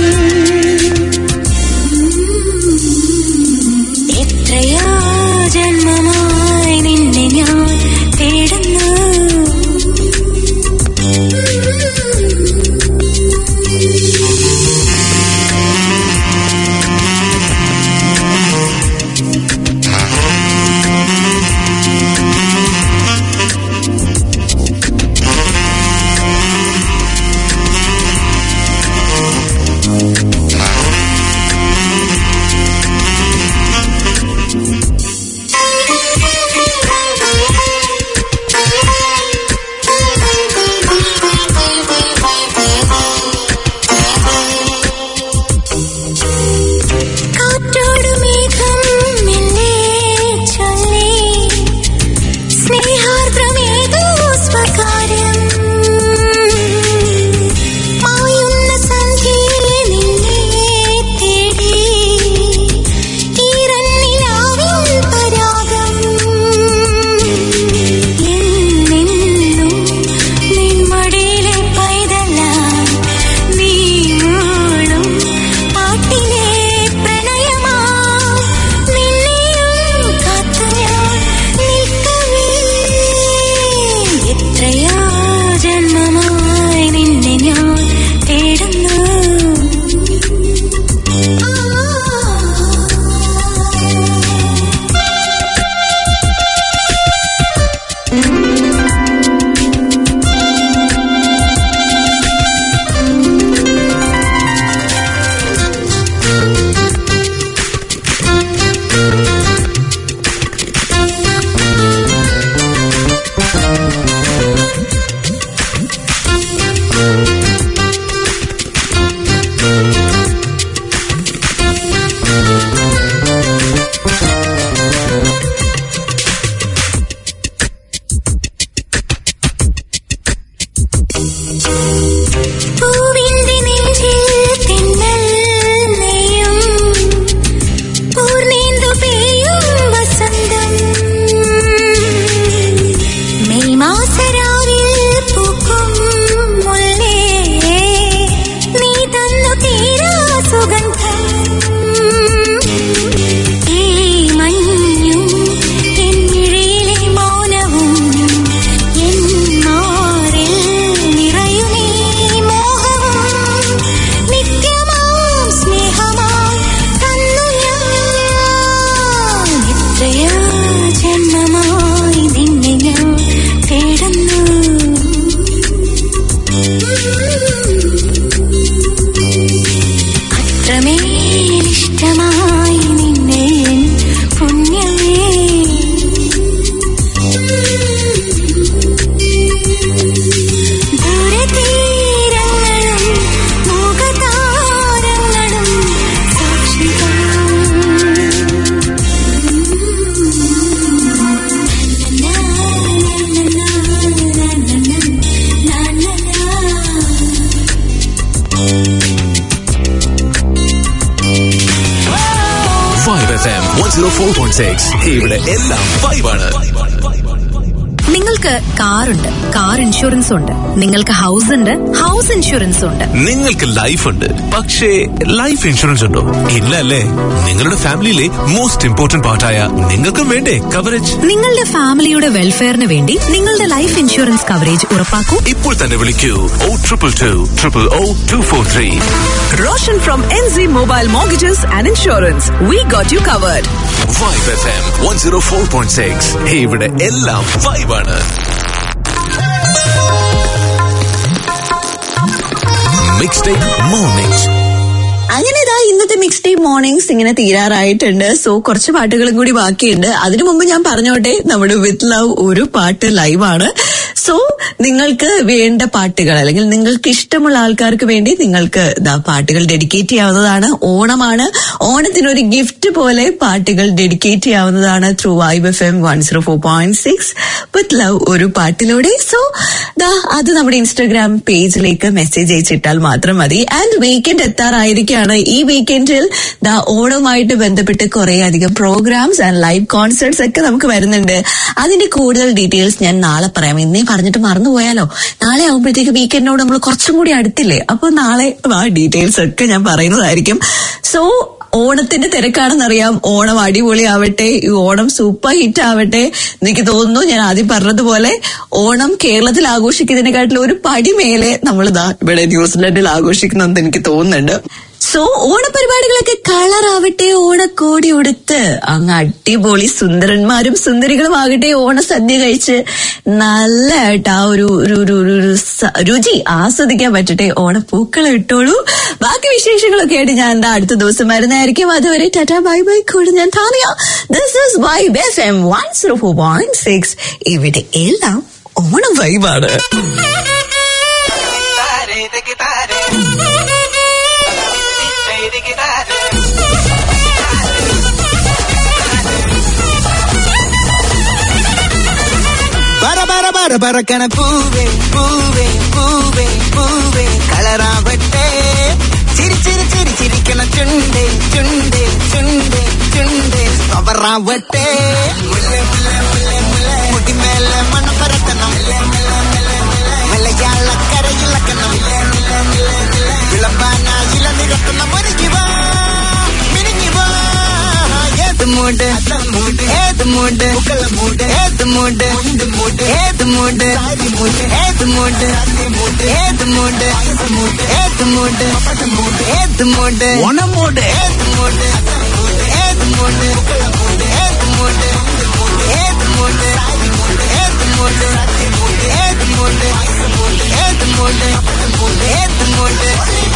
എത്രയോ ജന്മമായി നിന്നെ ഞാൻ തേടുന്നു കാറ്റോട് മേഘം മെല്ലെ ചൊല്ലി സ്നേഹാർദ്രമേതോ സ്വകാര്യം മായുന്ന സന്ധ്യയിൽ നിന്നെ തേടി ഈറന്നിലാവിൻ പരാഗം എന്നെന്നും നിൻമടിയിലെ പൈതലായി നീ മൂളും പാട്ടിലെ പ്രണയമാ നിന്നെയും കാത്തു ഞാൻ നിൽക്കവേ എത്രയോ ജന്മമായി നിന്നെ ഞാൻ തേടുന്നു പൂവിന്റെ നെഞ്ചിൽ തെന്നൽ നെയ്യും പൂർണേന്ദു പെയ്യും വസന്തം മെയ് മാസരാവിൽ പൂക്കും മുല്ലേ നീ തന്നു തീരാ സുഗന്ധം ഈ മഞ്ഞും എന്നിഴയിലെ മൗനവും എൻ മാറിൽ നിറയുമീ മോഹവും നിത്യമാം സ്നേഹമായി തന്നു ഞാൻ എത്രയോ ജന്മമായി നിന്നെ ഞാൻ തേടുന്നു അത്രമേലിഷ്ടമായി നിന്നെ എൻ പുണ്യമേ സീറോ ഫോർ പോയിന്റ് സിക്സ് ഇവിടെ എല്ലാം ഫൈവാണ് നിങ്ങൾക്ക് കാറുണ്ട് കാർ ഇൻഷുറൻസ് ഉണ്ട് നിങ്ങൾക്ക് ഹൗസ് ഉണ്ട് ഹൗസ് ഇൻഷുറൻസ് ഉണ്ട് നിങ്ങൾക്ക് ലൈഫ് ഉണ്ട് പക്ഷേ ലൈഫ് ഇൻഷുറൻസ് ഉണ്ടോ ഇല്ല അല്ലേ നിങ്ങളുടെ ഫാമിലിയിലെ മോസ്റ്റ് ഇമ്പോർട്ടന്റ് പാർട്ടായ നിങ്ങൾക്കും വേണ്ടേ കവറേജ് നിങ്ങളുടെ ഫാമിലിയുടെ വെൽഫെയറിന് വേണ്ടി നിങ്ങളുടെ ലൈഫ് ഇൻഷുറൻസ് കവറേജ് ഉറപ്പാക്കൂ ഇപ്പോൾ തന്നെ വിളിക്കൂ O triple two triple O two four three Roshan from NZ Mobile Mortgages and Insurance. We got you covered. Vibe F M one zero four point six ഇവിടെ എല്ലാം വൈബാണ് മിക്സ് ടൈപ്പ് മോർണിംഗ് അങ്ങനെ ഇതാ ഇന്നത്തെ mix time mornings ഇങ്ങനെ തീരാറായിട്ടുണ്ട് so കുറച്ച് പാട്ടുകളും കൂടി ബാക്കിയുണ്ട് അതിനു മുമ്പ് ഞാൻ പറഞ്ഞോട്ടെ നമ്മുടെ വിത്ത് ലവ് ഒരു പാട്ട് ലൈവാണ് സോ നിങ്ങൾക്ക് വേണ്ട പാട്ടുകൾ അല്ലെങ്കിൽ നിങ്ങൾക്ക് ഇഷ്ടമുള്ള ആൾക്കാർക്ക് വേണ്ടി നിങ്ങൾക്ക് ദാ പാട്ടുകൾ ഡെഡിക്കേറ്റ് ചെയ്യാവുന്നതാണ് ഓണമാണ് ഓണത്തിന് ഒരു ഗിഫ്റ്റ് പോലെ പാട്ടുകൾ ഡെഡിക്കേറ്റ് ചെയ്യാവുന്നതാണ് through Vibe F M one zero four point six with love ഒരു പാട്ടിലൂടെ സോ ദാ അത് നമ്മുടെ ഇൻസ്റ്റാഗ്രാം പേജിലേക്ക് മെസ്സേജ് അയച്ചിട്ടാൽ മാത്രം മതി ആൻഡ് വീക്കെൻഡ് എത്താറായിരിക്കുകയാണ് ഈ വീക്കെൻഡിൽ ദാ ഓണവുമായിട്ട് ബന്ധപ്പെട്ട് കുറെ അധികം പ്രോഗ്രാംസ് ആൻഡ് ലൈവ് കോൺസേർട്സ് ഒക്കെ നമുക്ക് വരുന്നുണ്ട് അതിന്റെ കൂടുതൽ ഡീറ്റെയിൽസ് ഞാൻ നാളെ പറയാം ഇന്നേ പറഞ്ഞിട്ട് മറന്നുപോയാലോ നാളെ ആകുമ്പോഴത്തേക്ക് വീക്കെൻഡിനോട് നമ്മൾ കുറച്ചും കൂടി അടുത്തില്ലേ അപ്പൊ നാളെ ആ ഡീറ്റെയിൽസ് ഒക്കെ ഞാൻ പറയുന്നതായിരിക്കും സോ ഓണത്തിന്റെ തിരക്കാണെന്നറിയാം ഓണം അടിപൊളിയാവട്ടെ ഈ ഓണം സൂപ്പർ ഹിറ്റ് ആവട്ടെ എനിക്ക് തോന്നുന്നു ഞാൻ ആദ്യം പറഞ്ഞതുപോലെ ഓണം കേരളത്തിൽ ആഘോഷിക്കുന്നതിനെക്കാട്ടിലും ഒരു പടി മേലെ നമ്മൾ ഇതാ ഇവിടെ ന്യൂസിലൻഡിൽ ആഘോഷിക്കുന്നെന്ന് എനിക്ക് തോന്നുന്നുണ്ട് സോ ഓണപരിപാടികളൊക്കെ കളറാവട്ടെ ഓണക്കോടി ഉടുത്ത് അങ്ങ് അടിപൊളി സുന്ദരന്മാരും സുന്ദരികളും ആകട്ടെ ഓണസദ്യ കഴിച്ച് നല്ലതായിട്ട് ആ ഒരു ഒരു ഒരു ഒരു ഒരു സ- രുചി ആസ്വദിക്കാൻ പറ്റട്ടെ ഓണപ്പൂക്കൾ ഇട്ടോളൂ ബാക്കി വിശേഷങ്ങളൊക്കെ ആയിട്ട് ഞാൻ എന്താ അടുത്ത ദിവസം വരുന്നതായിരിക്കും അതുവരെ ടാറ്റാ ബൈ ബൈ കൂടെ ഞാൻ Tania this is vibe F M one zero four point six ഇവിടെ എല്ലാം ഓണം വൈബാണ് பர பர பர பறக்கன பூவே பூவே பூவே பூவே കളറാവട്ടെ ചിരി ചിരി ചിരി ചിരിക്കണ ചുണ്ടേ ചുണ്ടേ ചുണ്ടേ ചുണ്ടേ പവറാവട്ടെ മുല്ലേ മുല്ലേ മുല്ലേ മുല്ലേ മുടിമേലെ മണം പരത്തണം മലയാളക്കരയിളക്കണം വിളമ്പാന ഇല നിരത്തണം ഒരുങ്ങി വാ മിനുങ്ങി വാ ഏത് മൂട് ഏത് മൂട് ഏത് മൂട് ഏത് മൂട് ഏത് മൂട് ഏത് മൂട് ഏത് മൂട് ഏത് മൂട് ഓണമൂട് ഏത് മൂട് ഏത് മൂട് ഏത് മൂട് ഏത് മൂട് ഏത് മൂട് ഏത് മൂട് ഏത് മൂട് ഏത് മൂട്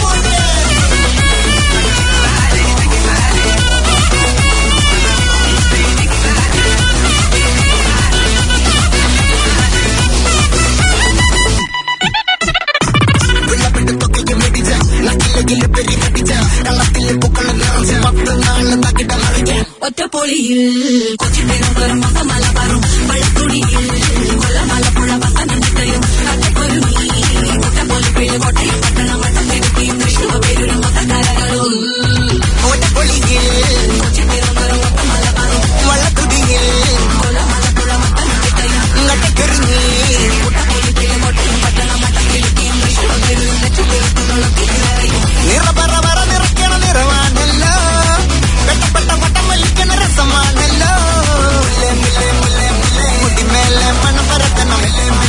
ഒറ്റപ്പൊളിയിൽ കൊച്ചിപ്പേരും വെറും മസമല പറയും വള്ളത്തുണിയിൽ കൊല്ലമലപ്പുഴ പത്തനംതിട്ടയും കട്ടപ്പൊരുമി ഒറ്റപ്പൊലിപ്പിൽ കോട്ടയം പട്ടണം വട്ടത്തെടുപ്പിയും വിഷ്ണു പേരും മൊത്തക്കരകളും ഒറ്റപ്പൊളിയിൽ കൊച്ചിപ്പേരും വെറും മസമല പറയും വള്ളത്തുടിയിൽ കൊല്ലമലപ്പുഴ പത്തനംതിട്ടയും കട്ടക്കെറിഞ്ഞി ഒറ്റപ്പൊലിപ്പിൽ കോട്ടയം പട്ടണം വട്ടത്തെടുപ്പിയും വിഷ്ണു പേരും നെച്ചുപേർത്തുകളും നിറപറ പറ നിറയ്ക്കണ നിറവാണല്ലോ വെട്ടപ്പെട്ട വട്ടം വലിക്കണ രസമാണല്ലോ മുല്ലേ, മുല്ലേ, മുല്ലേ, മുല്ലേ. മുടിമേലെ മണം പരത്തണം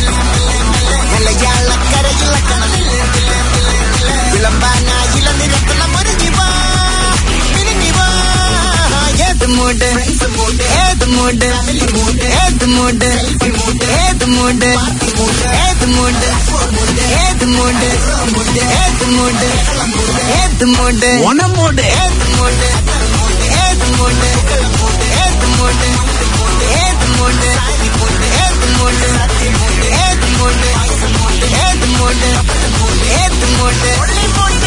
മലയാളക്കരയിളക്കണം വിളമ്പാനായില നിരത്തണം ഒരുങ്ങി വാ മിനുങ്ങി വാ ഏത് മൂട് ഏത് മൂട് ഏത് മൂട് ഏത് മൂട് ഏത് മൂട് ഏത് മൂട് ഏത് മൂട് ഏത് മൂട് ഓണമൂട് ഏത് മൂട് ഏത് മൂട് ഏത് മൂട് ഏത് മൂട് ഏത് മൂട് ഏത് മൂട് ഏത് മൂട് ഏത് മൂട്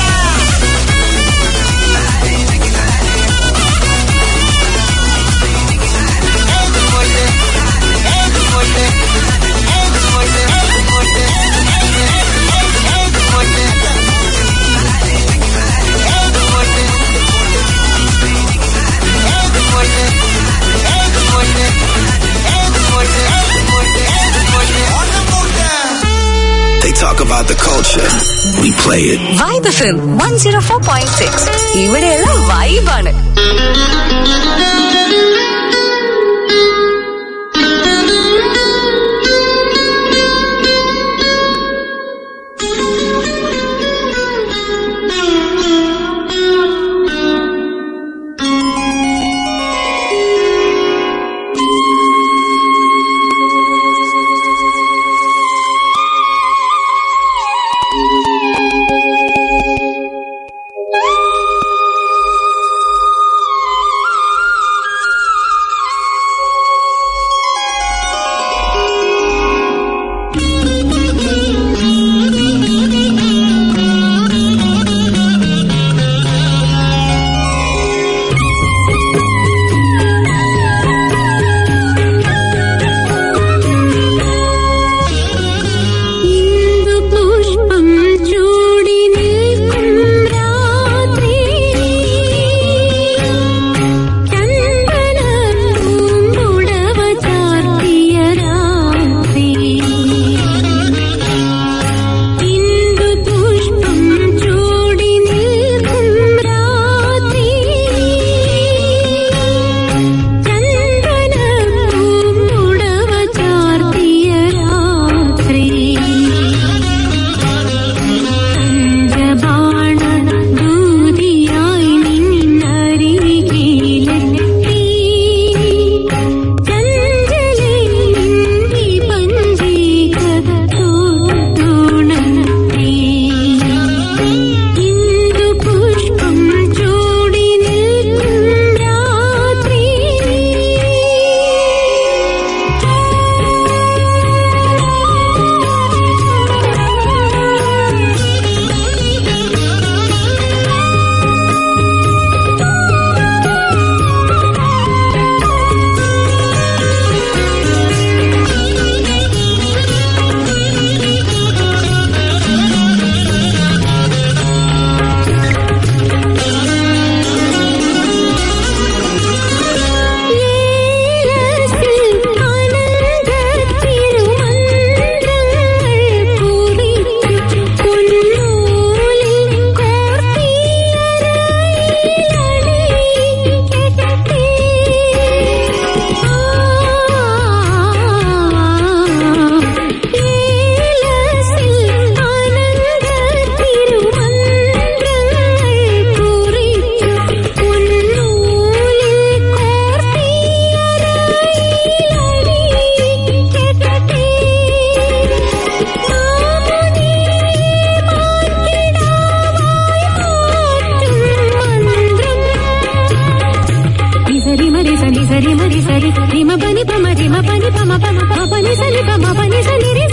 about the culture. We play it. Vibe FM one zero four point six ഇവിടെയുള്ള വൈബാണ് ഇന്ദുപുഷ്പം ചൂടി നിൽക്കും രാത്രി ചന്ദന പൂമ്പുടവ ചാർത്തിയ രാത്രി ഇന്ദുപുഷ്പം ചൂടി നിൽക്കും രാത്രി ചന്ദന പൂമ്പുടവ ചാർത്തിയ രാത്രി പഞ്ചബാണ ദൂതിയായി നിന്നരികിലെത്തി ചഞ്ചലിന്നി പഞ്ചിക തോട്ടുണർത്തി ഇന്ദുപുഷ്പം ചൂടി നിൽക്കും രാത്രി సరి మరి సరి సరి మరి సరి రిమ పని పమ రిమ పని పమ పమ పని సరి పమ పని సరి రి